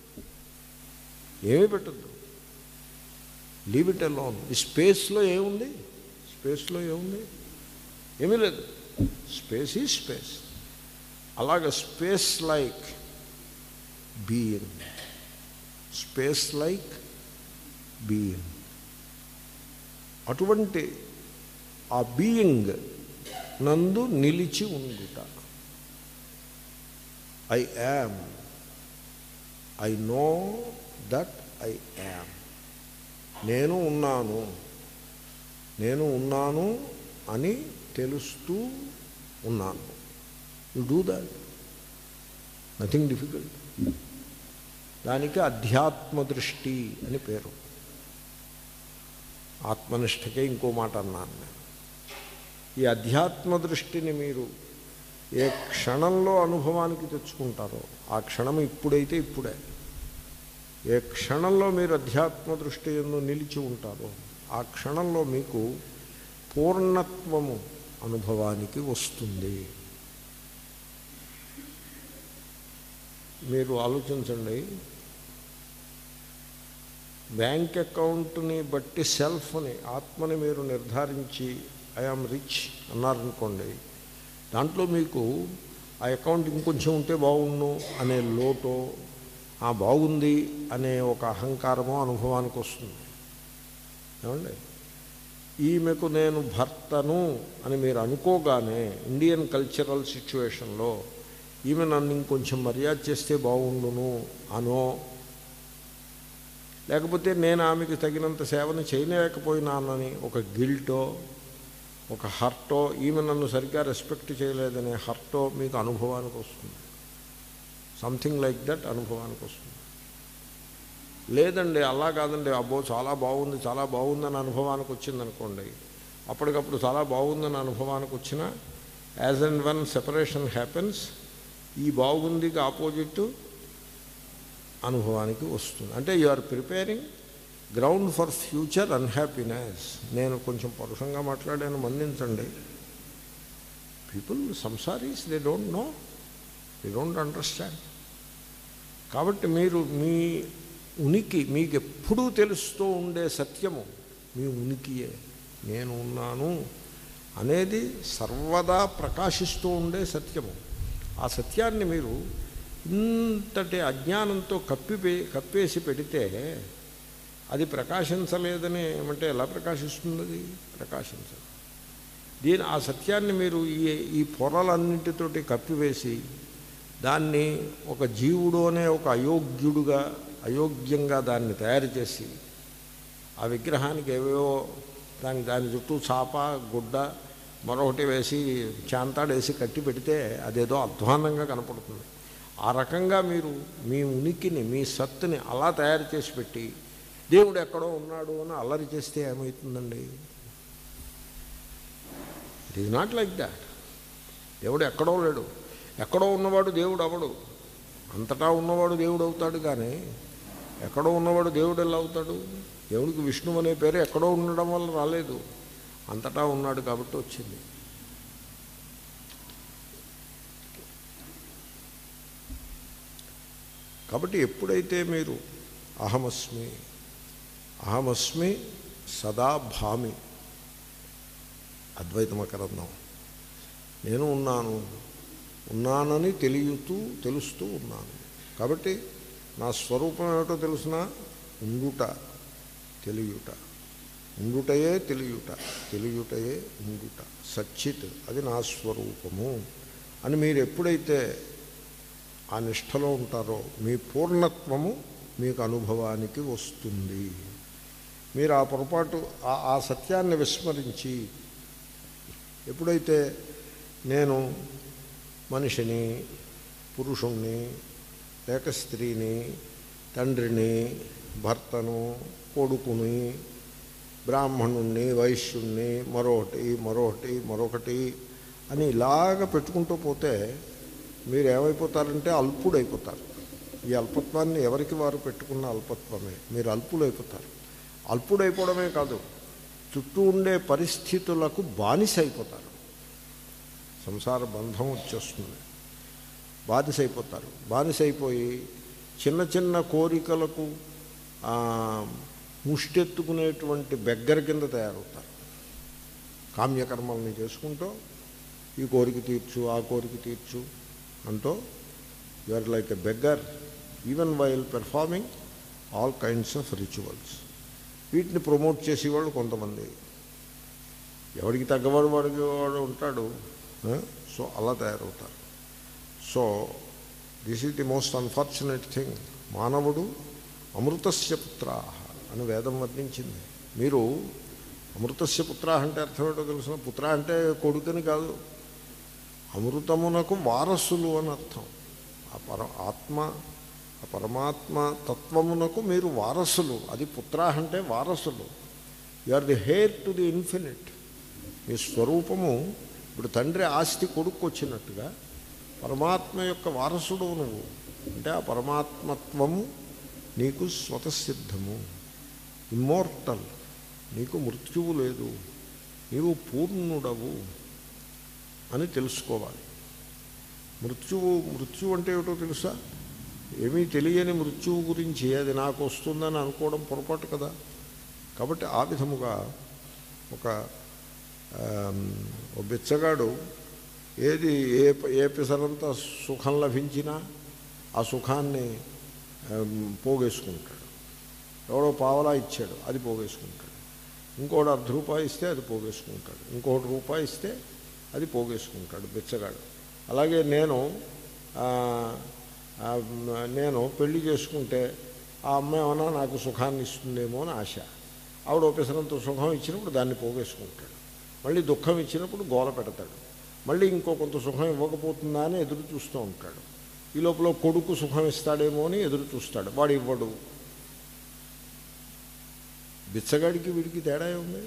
ఏమీ పెట్టద్దు లీవ్ ఇట్ అలోన్ ఈ స్పేస్లో ఏముంది స్పేస్లో ఏముంది ఏమీ లేదు స్పేస్ ఈ స్పేస్ అలాగ space like being space like being అటువంటి ఆ బీయింగ్ నందు నిలిచి ఉండుట I am I know that I am నేను ఉన్నాను నేను ఉన్నాను అని తెలుస్తూ ఉన్నాను you do that nothing difficult దానికి అధ్యాత్మ దృష్టి అని పేరు ఆత్మనిష్టకే ఇంకో మాట అన్నాను నేను ఈ అధ్యాత్మ దృష్టిని మీరు ఏ క్షణంలో అనుభవానికి తెచ్చుకుంటారో ఆ క్షణం ఇప్పుడైతే ఇప్పుడే ఏ క్షణంలో మీరు అధ్యాత్మ దృష్టి ఎందు నిలిచి ఉంటారో ఆ క్షణంలో మీకు పూర్ణత్వము అనుభవానికి వస్తుంది మీరు ఆలోచించండి బ్యాంక్ అకౌంట్ని బట్టి సెల్ఫ్ని ఆత్మని మీరు నిర్ధారించి ఐఆమ్ రిచ్ అన్నారనుకోండి దాంట్లో మీకు ఆ అకౌంట్ ఇంకొంచెం ఉంటే బాగుండు అనే లోటో ఆ బాగుంది అనే ఒక అహంకారమో అనుభవానికి వస్తుంది ఏమండి ఈమెకు నేను భర్తను అని మీరు అనుకోగానే ఇండియన్ కల్చరల్ సిచ్యువేషన్లో ఈమె నన్ను ఇంకొంచెం మర్యాద చేస్తే బాగుండును అనో లేకపోతే నేను ఆమెకి తగినంత సేవను చేయలేకపోయినానని ఒక గిల్టో ఒక హర్టో ఈమె నన్ను సరిగ్గా రెస్పెక్ట్ చేయలేదనే హర్టో మీకు అనుభవానికి వస్తుంది సంథింగ్ లైక్ దట్ అనుభవానికి వస్తుంది లేదండి అలా కాదండి అబ్బో చాలా బాగుంది చాలా బాగుందని అనుభవానికి వచ్చిందనుకోండి అప్పటికప్పుడు చాలా బాగుందని అనుభవానికి వచ్చిన as and one separation happens ఈ బాగుందికి ఆపోజిట్ అనుభవానికి వస్తుంది అంటే you are preparing ground for future unhappiness నేను కొంచెం పరుషంగా మాట్లాడాను మన్నించండి పీపుల్ సంసారీస్ they don't know they don't understand కాబట్టి మీరు మీ ఉనికి మీకు ఎప్పుడూ తెలుస్తూ ఉండే సత్యము మీ ఉనికియే నేను ఉన్నాను అనేది సర్వదా ప్రకాశిస్తూ ఉండే సత్యము ఆ సత్యాన్ని మీరు ఇంతటి అజ్ఞానంతో కప్పిపే కప్పేసి పెడితే అది ప్రకాశించలేదని ఏమంటే ఎలా ప్రకాశిస్తుంది అది ప్రకాశించదు దీని ఆ సత్యాన్ని మీరు ఈ ఈ పొరలన్నింటితోటి కప్పివేసి దాన్ని ఒక జీవుడు అనే ఒక అయోగ్యుడుగా అయోగ్యంగా దాన్ని తయారు చేసి ఆ విగ్రహానికి ఏవేవో దాని దాని చుట్టూ చాప గుడ్డ మరొకటి వేసి చాంతాడేసి కట్టి పెడితే అదేదో అధ్వాన్నంగా కనపడుతుంది ఆ రకంగా మీరు మీ ఉనికిని మీ సత్తుని అలా తయారు చేసి పెట్టి దేవుడు ఎక్కడో ఉన్నాడు అని అల్లరి చేస్తే ఏమవుతుందండి it is not like that దేవుడు ఎక్కడో లేడు ఎక్కడో ఉన్నవాడు దేవుడు అవడు అంతటా ఉన్నవాడు దేవుడు అవుతాడు కానీ ఎక్కడో ఉన్నవాడు దేవుడు ఎలా అవుతాడు దేవుడికి విష్ణు అనే పేరు ఎక్కడో ఉండడం వల్ల రాలేదు అంతటా ఉన్నాడు కాబట్టి వచ్చింది కాబట్టి ఎప్పుడైతే మీరు అహమస్మి అహమస్మి సదా భామి అద్వైతమకరందం నేను ఉన్నాను ఉన్నానని తెలియతూ తెలుస్తూ ఉన్నాను కాబట్టి నా స్వరూపం ఏమిటో తెలుసిన ఉండుట తెలియుట ఉండుటయే తెలియుట తెలియుటయే ఉండుట సచ్చిత్ అది నా స్వరూపము అని మీరు ఎప్పుడైతే ఆ నిష్టలో ఉంటారో మీ పూర్ణత్వము మీకు అనుభవానికి వస్తుంది మీరు ఆ పొరపాటు ఆ- ఆ సత్యాన్ని విస్మరించి ఎప్పుడైతే నేను మనిషిని పురుషుణ్ణి లేక స్త్రీని తండ్రిని భర్తను కొడుకుని బ్రాహ్మణుణ్ణి వైశ్యుణ్ణి మరొకటి మరొకటి మరొకటి అని ఇలాగ పెట్టుకుంటూ పోతే మీరు ఏమైపోతారంటే అల్పుడైపోతారు ఈ అల్పత్వాన్ని ఎవరికి వారు పెట్టుకున్న అల్పత్వమే మీరు అల్పులైపోతారు అల్పుడైపోవడమే కాదు చుట్టూ ఉండే పరిస్థితులకు బానిస అయిపోతారు సంసార బంధం వచ్చేస్తుంది బానిస అయిపోతారు బానిస అయిపోయి చిన్న చిన్న కోరికలకు ఆ, ముష్టెత్తుకునేటువంటి బెగ్గర కింద తయారవుతారు కామ్యకర్మల్ని చేసుకుంటూ ఈ కోరిక తీర్చు ఆ కోరిక తీర్చు అంటూ you are like a beggar even while performing all kinds of rituals వీటిని ప్రమోట్ చేసేవాళ్ళు కొంతమంది ఎవడికి తగ్గవాడు వాడికి వాడు ఉంటాడు ఆ? సో అలా తయారవుతారు so this is the most unfortunate thing మానవుడు అమృతస్య పుత్రా అని వేదం వర్ణించింది మీరు అమృతస్య పుత్ర అంటే అర్థం ఏంటో తెలుసిన పుత్ర అంటే కొడుకుని కాదు అమృతమునకు వారసులు అని అర్థం ఆ పర ఆత్మ ఆ పరమాత్మ తత్వమునకు మీరు వారసులు అది పుత్ర అంటే వారసులు you are the heir to the infinite మీ స్వరూపము ఇప్పుడు తండ్రి ఆస్తి కొడుకు వచ్చినట్టుగా పరమాత్మ యొక్క వారసుడు నువ్వు అంటే ఆ పరమాత్మత్వము నీకు స్వతసిద్ధము ఇమ్మోర్టల్ నీకు మృత్యువు లేదు నీవు పూర్ణుడవు అని తెలుసుకోవాలి మృత్యువు మృత్యువు అంటే ఏమిటో తెలుసా ఏమీ తెలియని మృత్యువు గురించి అది నాకు వస్తుందని అనుకోవడం పొరపాటు కదా కాబట్టి ఆ విధముగా ఒక ఆమ్, ఓ బిచ్చగాడు ఏది ఏ ఏ పిసరంత సుఖం లభించినా ఆ సుఖాన్ని ఆమ్, పోగేసుకుంటాడు ఎవడో పావలా ఇచ్చాడు అది పోగేసుకుంటాడు ఇంకోటి అర్ధ రూపాయి ఇస్తే అది పోగేసుకుంటాడు ఇంకోటి రూపాయి ఇస్తే అది పోగేసుకుంటాడు బిచ్చగాడు అలాగే నేను ఆ, ఆ, నేను పెళ్లి చేసుకుంటే ఆ అమ్మాయి ఏమైనా నాకు సుఖాన్ని ఇస్తుందేమో అని ఆశ ఆవిడ ఒకేసారంత సుఖం ఇచ్చినప్పుడు దాన్ని పోగేసుకుంటాడు మళ్ళీ దుఃఖం ఇచ్చినప్పుడు గోల పెడతాడు మళ్ళీ ఇంకో కొంత సుఖం ఇవ్వకపోతుందా అని ఎదురు చూస్తూ ఉంటాడు ఈ లోపల కొడుకు సుఖం ఇస్తాడేమో అని ఎదురు చూస్తాడు వాడు ఇవ్వడు బిచ్చగాడికి వీడికి తేడా ఉంది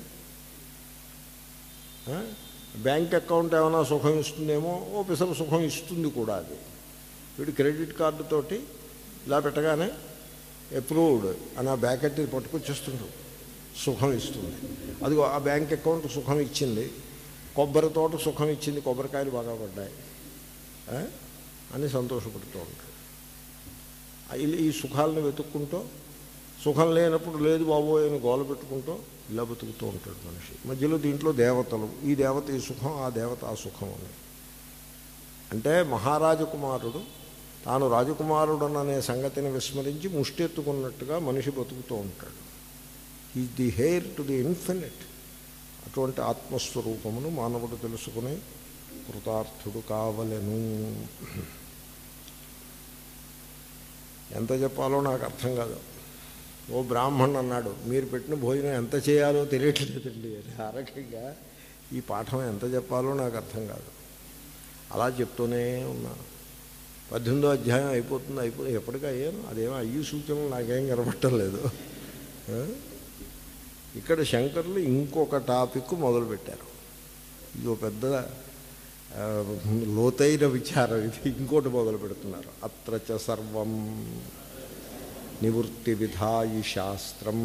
ఆ? బ్యాంక్ అకౌంట్ ఏమైనా సుఖం ఇస్తుందేమో ఓ పిసర సుఖం ఇస్తుంది కూడా అది వీడు క్రెడిట్ కార్డుతోటి ఇలా పెట్టగానే అప్రూవ్డ్ అని ఆ బ్యాకెట్ పట్టుకొచ్చేస్తుండ్రు సుఖం ఇస్తుంది అదిగో ఆ బ్యాంక్ అకౌంట్ సుఖం ఇచ్చింది కొబ్బరి తోట సుఖం ఇచ్చింది కొబ్బరికాయలు బాగా పడ్డాయి ఆ? అని సంతోషపడుతూ ఉంటాడు ఆ ఇల్- ఈ సుఖాలను వెతుక్కుంటూ సుఖం లేనప్పుడు లేదు బాబోయ్ అని గోల పెట్టుకుంటూ ఇలా బతుకుతూ ఉంటాడు మనిషి మధ్యలో దీంట్లో దేవతలు ఈ దేవత ఈ సుఖం ఆ దేవత ఆ సుఖం అని అంటే మహారాజకుమారుడు తాను రాజకుమారుడననే సంగతిని విస్మరించి ముష్టెత్తుకున్నట్టుగా మనిషి బతుకుతూ ఉంటాడు ఈ the heir to the infinite అటువంటి ఆత్మస్వరూపమును మానవుడు తెలుసుకుని కృతార్థుడు కావలెను ఎంత చెప్పాలో నాకు అర్థం కాదు ఓ బ్రాహ్మణ్ అన్నాడు మీరు పెట్టిన భోజనం ఎంత చేయాలో తెలియట్లేదండి అని ఆ రకంగా ఈ పాఠం ఎంత చెప్పాలో నాకు అర్థం కాదు అలా చెప్తూనే ఉన్నాను పద్దెనిమిదో అధ్యాయం అయిపోతుంది అయిపో ఎప్పటికీ అయ్యాను అదేమో అయ్యి సూచనలు నాకేం కనబట్టలేదు ఆ? ఇక్కడ శంకర్లు ఇంకొక టాపిక్ మొదలుపెట్టారు ఇది ఒక పెద్ద ఆ, లోతైన విచారం ఇది ఇంకోటి మొదలు పెడుతున్నారు అత్ర చ సర్వం నివృత్తి విధాయి శాస్త్రం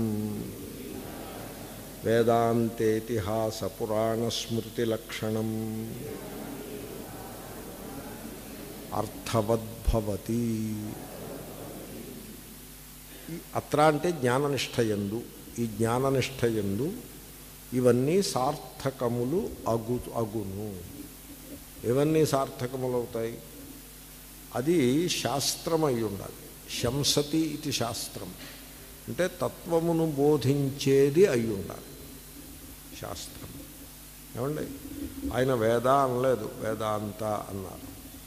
వేదాంతేతిహాస పురాణ స్మృతి లక్షణం అర్థవద్భవతి ఈ అత్ర అంటే జ్ఞాననిష్టయందు ఈ జ్ఞాననిష్టయందు ఇవన్నీ సార్థకములు అగు అగును ఇవన్నీ సార్థకములు అవుతాయి అది శాస్త్రం అయి ఉండాలి శంసతి ఇది శాస్త్రం అంటే తత్వమును బోధించేది అయి ఉండాలి శాస్త్రం ఏమండి ఆయన వేద అనలేదు వేదాంత అన్నారు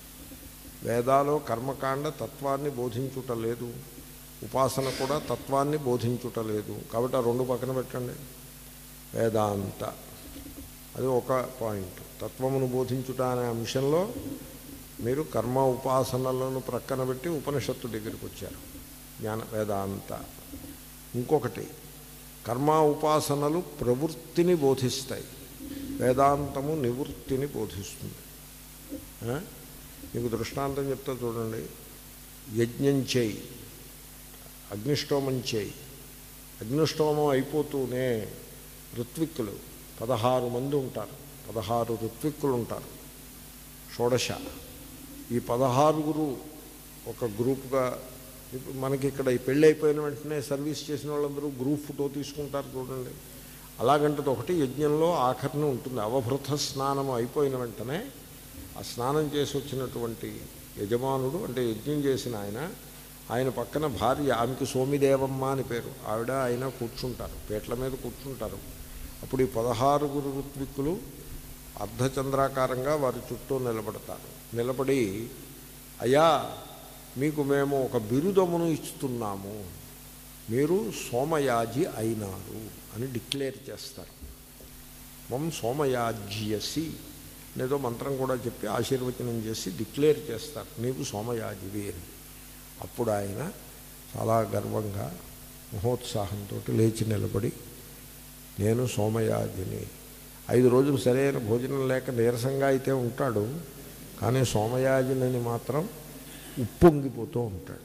వేదాలో కర్మకాండ తత్వాన్ని బోధించుట లేదు ఉపాసన కూడా తత్వాన్ని బోధించుట లేదు కాబట్టి ఆ రెండు పక్కన పెట్టండి వేదాంత అది ఒక పాయింట్ తత్వమును బోధించుట అనే అంశంలో మీరు కర్మ ఉపాసనలను ప్రక్కన పెట్టి ఉపనిషత్తు దగ్గరికి వచ్చారు జ్ఞాన వేదాంత ఇంకొకటి కర్మ ఉపాసనలు ప్రవృత్తిని బోధిస్తాయి వేదాంతము నివృత్తిని బోధిస్తుంది ఆ? మీకు దృష్టాంతం చెప్తా చూడండి యజ్ఞం చేయి అగ్నిష్టోమం చేయి అగ్నిష్టోమం అయిపోతూనే ఋత్విక్కులు పదహారు మంది ఉంటారు పదహారు ఋత్విక్కులు ఉంటారు షోడశ ఈ పదహారుగురు ఒక గ్రూప్గా ఇప్పుడు మనకి ఇక్కడ ఈ పెళ్ళి అయిపోయిన వెంటనే సర్వీస్ చేసిన వాళ్ళందరూ గ్రూప్ ఫోటో తీసుకుంటారు చూడండి అలాగంటే ఒకటి యజ్ఞంలో ఆఖరిని ఉంటుంది అవభృత స్నానం అయిపోయిన వెంటనే ఆ స్నానం చేసి వచ్చినటువంటి యజమానుడు అంటే యజ్ఞం చేసిన ఆయన ఆయన పక్కన భార్య ఆమెకి సోమిదేవమ్మ అని పేరు ఆవిడ ఆయన కూర్చుంటారు పేట్ల మీద కూర్చుంటారు అప్పుడు ఈ పదహారుగురు ఋత్విక్కులు అర్ధచంద్రాకారంగా వారి చుట్టూ నిలబడతారు నిలబడి అయ్యా మీకు మేము ఒక బిరుదమును ఇస్తున్నాము మీరు సోమయాజి అయినారు అని డిక్లేర్ చేస్తారు మం సోమయాజ్యసి అనేదో మంత్రం కూడా చెప్పి ఆశీర్వచనం చేసి డిక్లేర్ చేస్తారు నీవు సోమయాజివి అని అప్పుడు ఆయన చాలా గర్వంగా మహోత్సాహంతో లేచి నిలబడి నేను సోమయాజిని ఐదు రోజులు సరైన భోజనం లేక నీరసంగా అయితే ఉంటాడు కానీ సోమయాజినని మాత్రం ఉప్పొంగిపోతూ ఉంటాడు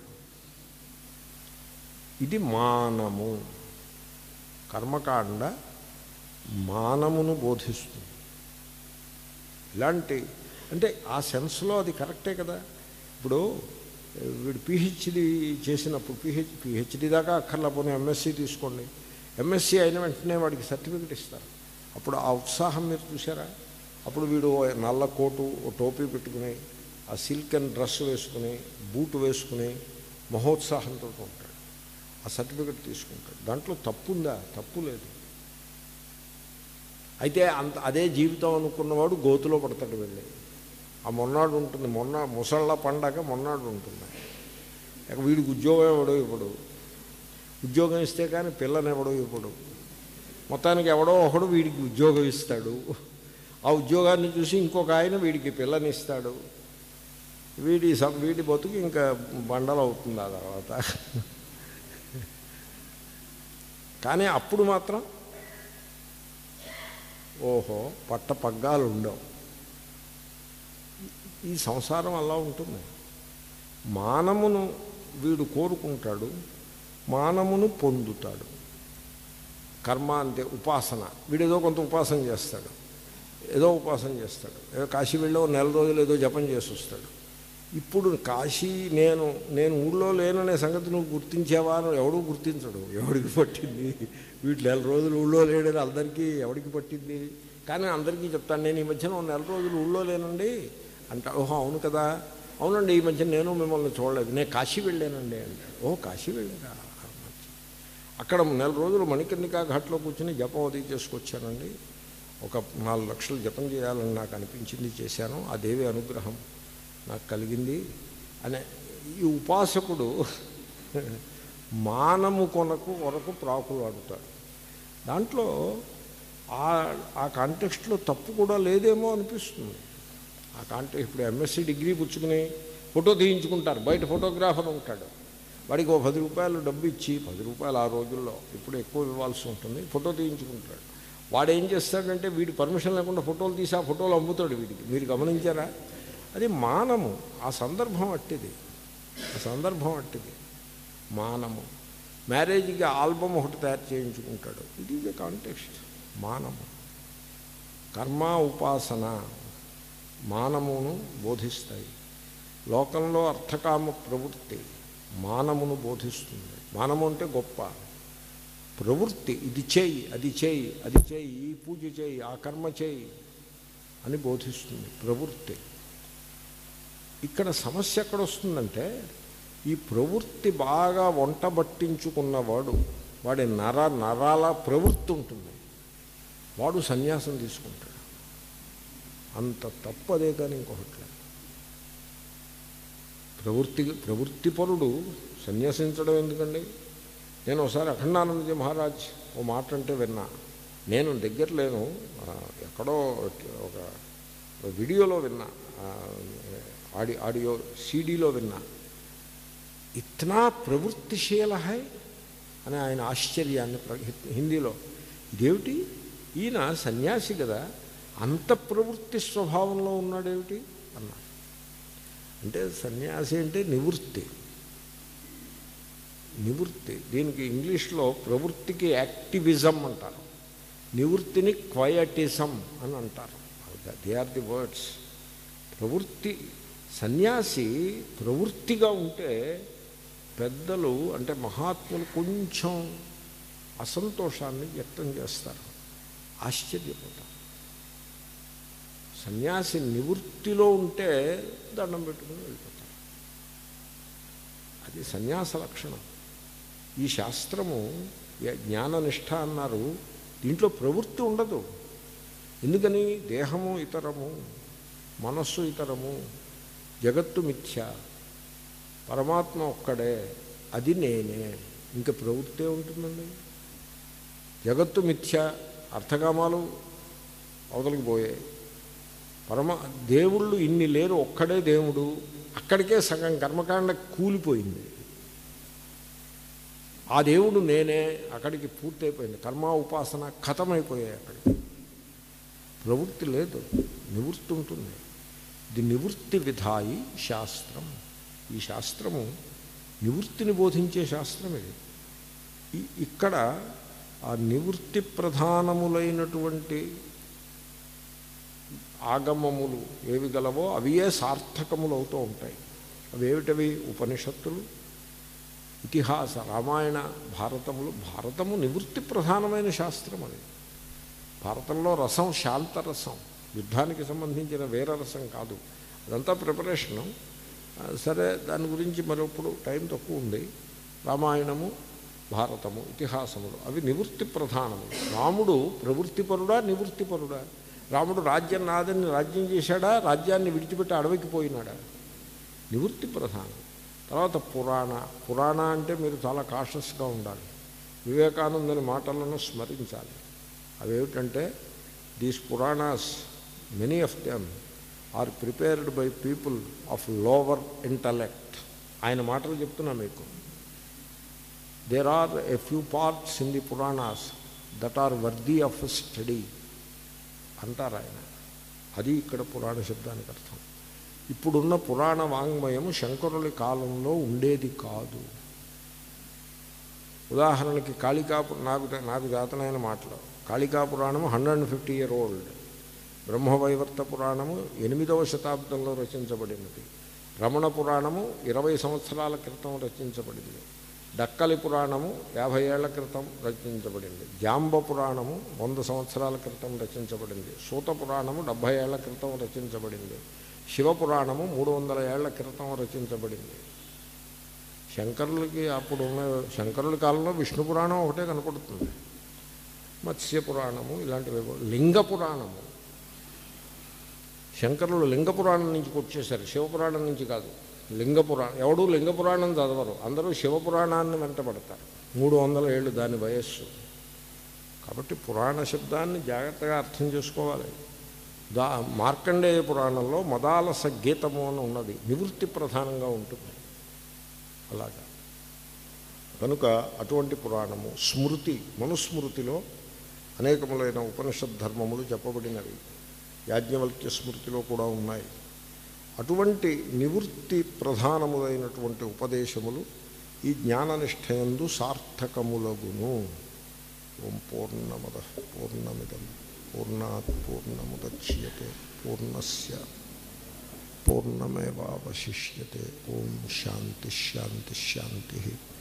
ఇది మానము కర్మకాండ మానమును బోధిస్తుంది ఇలాంటి అంటే ఆ సెన్స్లో అది కరెక్టే కదా ఇప్పుడు వీడు పిహెచ్డి చేసినప్పుడు పిహెచ్ పిహెచ్డి దాకా అక్కర్లా పోనీ ఎంఎస్సి తీసుకోండి ఎంఎస్సి అయిన వెంటనే వాడికి సర్టిఫికెట్ ఇస్తారు అప్పుడు ఆ ఉత్సాహం మీరు చూసారా అప్పుడు వీడు ఓ నల్ల కోటు ఓ టోపీ పెట్టుకుని ఆ సిల్క్ అండ్ డ్రెస్ వేసుకుని బూట్ వేసుకుని మహోత్సాహంతో ఉంటాడు ఆ సర్టిఫికెట్ తీసుకుంటాడు దాంట్లో తప్పు ఉందా తప్పు లేదు అయితే అంత అదే జీవితం అనుకున్నవాడు గోతులో పడతాడు వెళ్ళి ఆ మొన్నాడు ఉంటుంది మొన్న ముసళ్ళ పండగ మొన్నాడు ఉంటుంది ఇక వీడికి ఉద్యోగం ఎవడో ఇప్పుడు ఉద్యోగం ఇస్తే కానీ పిల్లని ఎవడో ఇప్పుడు మొత్తానికి ఎవడో ఒకడు వీడికి ఉద్యోగం ఇస్తాడు ఆ ఉద్యోగాన్ని చూసి ఇంకొక ఆయన వీడికి పిల్లనిస్తాడు వీడి సం- వీడి బతుకు ఇంకా బండలు అవుతుంది ఆ తర్వాత కానీ అప్పుడు మాత్రం ఓహో పట్ట పగ్గాలు ఉండవు ఈ సంసారం అలా ఉంటుంది మానమును వీడు కోరుకుంటాడు మానమును పొందుతాడు కర్మ అంటే ఉపాసన వీడేదో కొంత ఉపాసన చేస్తాడు ఏదో ఉపాసన చేస్తాడు ఏదో కాశీ వెళ్ళో నెల రోజులు ఏదో జపం చేసి వస్తాడు ఇప్పుడు కాశీ నేను నేను ఊళ్ళో లేననే సంగతి నువ్వు గుర్తించావా అని ఎవడూ గుర్తించడు ఎవడికి పట్టింది వీటి నెల రోజులు ఊళ్ళో లేడని అందరికీ ఎవడికి పట్టింది కానీ అందరికీ చెప్తాను నేను ఈ మధ్యన ఓ నెల రోజులు ఊళ్ళో లేనండి అంటా ఓహో అవును కదా అవునండి ఈ మధ్య నేను మిమ్మల్ని చూడలేదు నేను కాశీ వెళ్ళానండి అంటే ఓ కాశీ వెళ్ళారా అక్కడ నెల రోజులు మణికర్ణికా ఘాట్లో కూర్చొని జపం అది చేసుకొచ్చానండి ఒక నాలుగు లక్షలు జపం చేయాలని నాకు అనిపించింది చేశాను ఆ దేవి అనుగ్రహం నాకు కలిగింది అనే ఈ ఉపాసకుడు మానము కొనకు కొరకు ప్రాకులు ఆడుతాడు దాంట్లో ఆ ఆ కాంటెక్స్ట్లో తప్పు కూడా లేదేమో అనిపిస్తుంది ఆ కాంటెక్స్ట్ ఇప్పుడు ఎంఎస్సి డిగ్రీ పుచ్చుకుని ఫోటో తీయించుకుంటారు బయట ఫోటోగ్రాఫర్ ఉంటాడు వాడికి ఓ పది రూపాయలు డబ్బు ఇచ్చి పది రూపాయలు ఆ రోజుల్లో ఇప్పుడు ఎక్కువ ఇవ్వాల్సి ఉంటుంది ఫోటో తీయించుకుంటాడు వాడు ఏం చేస్తాడంటే వీడి పర్మిషన్ లేకుండా ఫోటోలు తీసి ఆ ఫోటోలు అమ్ముతాడు వీడికి మీరు గమనించారా అది మానము ఆ సందర్భం అట్టిది ఆ సందర్భం అట్టిది మానము మ్యారేజ్కి ఆల్బమ్ ఒకటి తయారు చేయించుకుంటాడు ఇట్ ఈజ్ ఎ కాంటెక్స్ట్ మానము కర్మ ఉపాసన మానమును బోధిస్తాయి లోకంలో అర్థకామ ప్రవృత్తి మానమును బోధిస్తుంది మానము అంటే గొప్ప ప్రవృత్తి ఇది చేయి అది చేయి అది చేయి ఈ పూజ చేయి ఆ కర్మ చేయి అని బోధిస్తుంది ప్రవృత్తి ఇక్కడ సమస్య ఎక్కడ వస్తుందంటే ఈ ప్రవృత్తి బాగా వంట పట్టించుకున్నవాడు వాడి నర నరాల ప్రవృత్తి ఉంటుంది వాడు సన్యాసం తీసుకుంటాడు అంత తప్పు అదే కానీ ఇంకొకటి లేదు. ప్రవృత్తి ప్రవృత్తిపరుడు సన్యాసించడం ఎందుకండి నేను ఒకసారి అఖండానందజీ మహారాజ్ ఓ మాట అంటే విన్నా నేను దగ్గర లేను ఆ, ఎక్కడో ఒక వీడియోలో విన్నా ఆ, ఆడి ఆడియో సీడీలో విన్నా ఇట్నా ప్రవృత్తిశీల హై అని ఆయన ఆశ్చర్యాన్ని ప్ర- హిందీలో ఇదేమిటి ఈయన సన్యాసి కదా అంత ప్రవృత్తి స్వభావంలో ఉన్నాడేమిటి అన్నా అంటే సన్యాసి అంటే నివృత్తి నివృత్తి దీనికి ఇంగ్లీష్లో ప్రవృత్తికి యాక్టివిజం అంటారు నివృత్తిని క్వయటిజం అని అంటారు దే ఆర్ ది వర్డ్స్ ప్రవృత్తి సన్యాసి ప్రవృత్తిగా ఉంటే పెద్దలు అంటే మహాత్ములు కొంచెం అసంతోషాన్ని వ్యక్తం చేస్తారు ఆశ్చర్యపోతారు సన్యాసి నివృత్తిలో ఉంటే దండం పెట్టుకుని వెళ్ళిపోతారు అది సన్యాస లక్షణం ఈ శాస్త్రము ఏ- జ్ఞాననిష్ట అన్నారు దీంట్లో ప్రవృత్తి ఉండదు ఎందుకని దేహము ఇతరము మనస్సు ఇతరము జగత్తు మిథ్య పరమాత్మ ఒక్కడే అది నేనే ఇంక ప్రవృత్తే ఉంటుందండి జగత్తు మిథ్య అర్థకామాలు అవతలికి పోయాయి పరమ దేవుళ్ళు ఇన్ని లేరు ఒక్కడే దేవుడు అక్కడికే సగం కర్మకాండ కూలిపోయింది ఆ దేవుడు నేనే అక్కడికి పూర్తయిపోయింది కర్మ ఉపాసన ఖతమైపోయాయి అక్కడికి ప్రవృత్తి లేదు నివృత్తి ఉంటుంది ఇది నివృత్తి విధాయి శాస్త్రం ఈ శాస్త్రము నివృత్తిని బోధించే శాస్త్రం ఇది ఈ- ఇక్కడ ఆ నివృత్తి ప్రధానములైనటువంటి ఆగమములు ఏవి గలవో అవియే సార్థకములు అవుతూ ఉంటాయి అవి ఏమిటవి ఉపనిషత్తులు ఇతిహాస రామాయణ భారతములు భారతము నివృత్తి ప్రధానమైన శాస్త్రం అది భారతంలో రసం శాంతరసం యుద్ధానికి సంబంధించిన వేరే రసం కాదు అదంతా ప్రిపరేషను ఆ, సరే దాని గురించి మరొప్పుడు టైం తక్కువ ఉంది రామాయణము భారతము ఇతిహాసములు అవి నివృత్తి ప్రధానము రాముడు ప్రవృత్తిపరుడా నివృత్తిపరుడా రాముడు రాజ్యం నాదని రాజ్యం చేశాడా రాజ్యాన్ని విడిచిపెట్టి అడవికి పోయినాడా నివృత్తి ప్రధానం తర్వాత పురాణ పురాణ అంటే మీరు చాలా కాషస్గా ఉండాలి వివేకానందని మాటలను స్మరించాలి అవేమిటంటే these Puranas many of them are prepared by people of lower intellect ఆయన మాటలు చెప్తున్నా మీకు there are a few parts in the Puranas that are worthy of study అంటారు ఆయన అది ఇక్కడ పురాణ శబ్దానికి అర్థం ఇప్పుడున్న పురాణ వాంగ్మయము శంకరుల కాలంలో ఉండేది కాదు ఉదాహరణకి కాళికాపు నాకు నాకు జాతనైన మాటలు కాళికా పురాణము hundred and fifty year old Brahmavaivarta పురాణము ఎనిమిదవ శతాబ్దంలో రచించబడినది రమణ పురాణము ఇరవై సంవత్సరాల క్రితం రచించబడింది డక్కలి పురాణము యాభై ఏళ్ల క్రితం రచించబడింది జాంబ పురాణము వంద సంవత్సరాల క్రితం రచించబడింది సూత పురాణము డెబ్భై ఏళ్ల క్రితం రచించబడింది శివపురాణము మూడు వందల ఏళ్ల క్రితం రచించబడింది శంకరులకి అప్పుడు ఉన్న శంకరుల కాలంలో విష్ణు పురాణం ఒకటే కనపడుతుంది మత్స్య పురాణము ఇలాంటివి ఏవో. లింగ పురాణము శంకరులు లింగ పురాణం నుంచి వచ్చేసారు శివపురాణం నుంచి కాదు లింగ పురాణం ఎవడూ లింగ పురాణం చదవరు అందరూ శివపురాణాన్ని వెంటబడతారు మూడు వందల ఏళ్ళు దాని వయస్సు కాబట్టి పురాణ శబ్దాన్ని జాగ్రత్తగా అర్థం చేసుకోవాలి దా మార్కండేయ పురాణంలో మదాలస గీతము అని ఉన్నది నివృత్తి ప్రధానంగా ఉంటుంది అలాగా కనుక అటువంటి పురాణము స్మృతి మనుస్మృతిలో అనేకములైన ఉపనిషత్ ధర్మములు చెప్పబడినవి యాజ్ఞవల్క్య స్మృతిలో కూడా ఉన్నాయి అటువంటి నివృత్తి ప్రధానములైనటువంటి ఉపదేశములు ఈ జ్ఞాననిష్టయందు సార్థకములగును ఓం పూర్ణమద పూర్ణమిదం పూర్ణాత్ పూర్ణముద్యతే పూర్ణస్య పూర్ణమేవాశిష్యతే ఓం శాంతి శాంతి శాంతి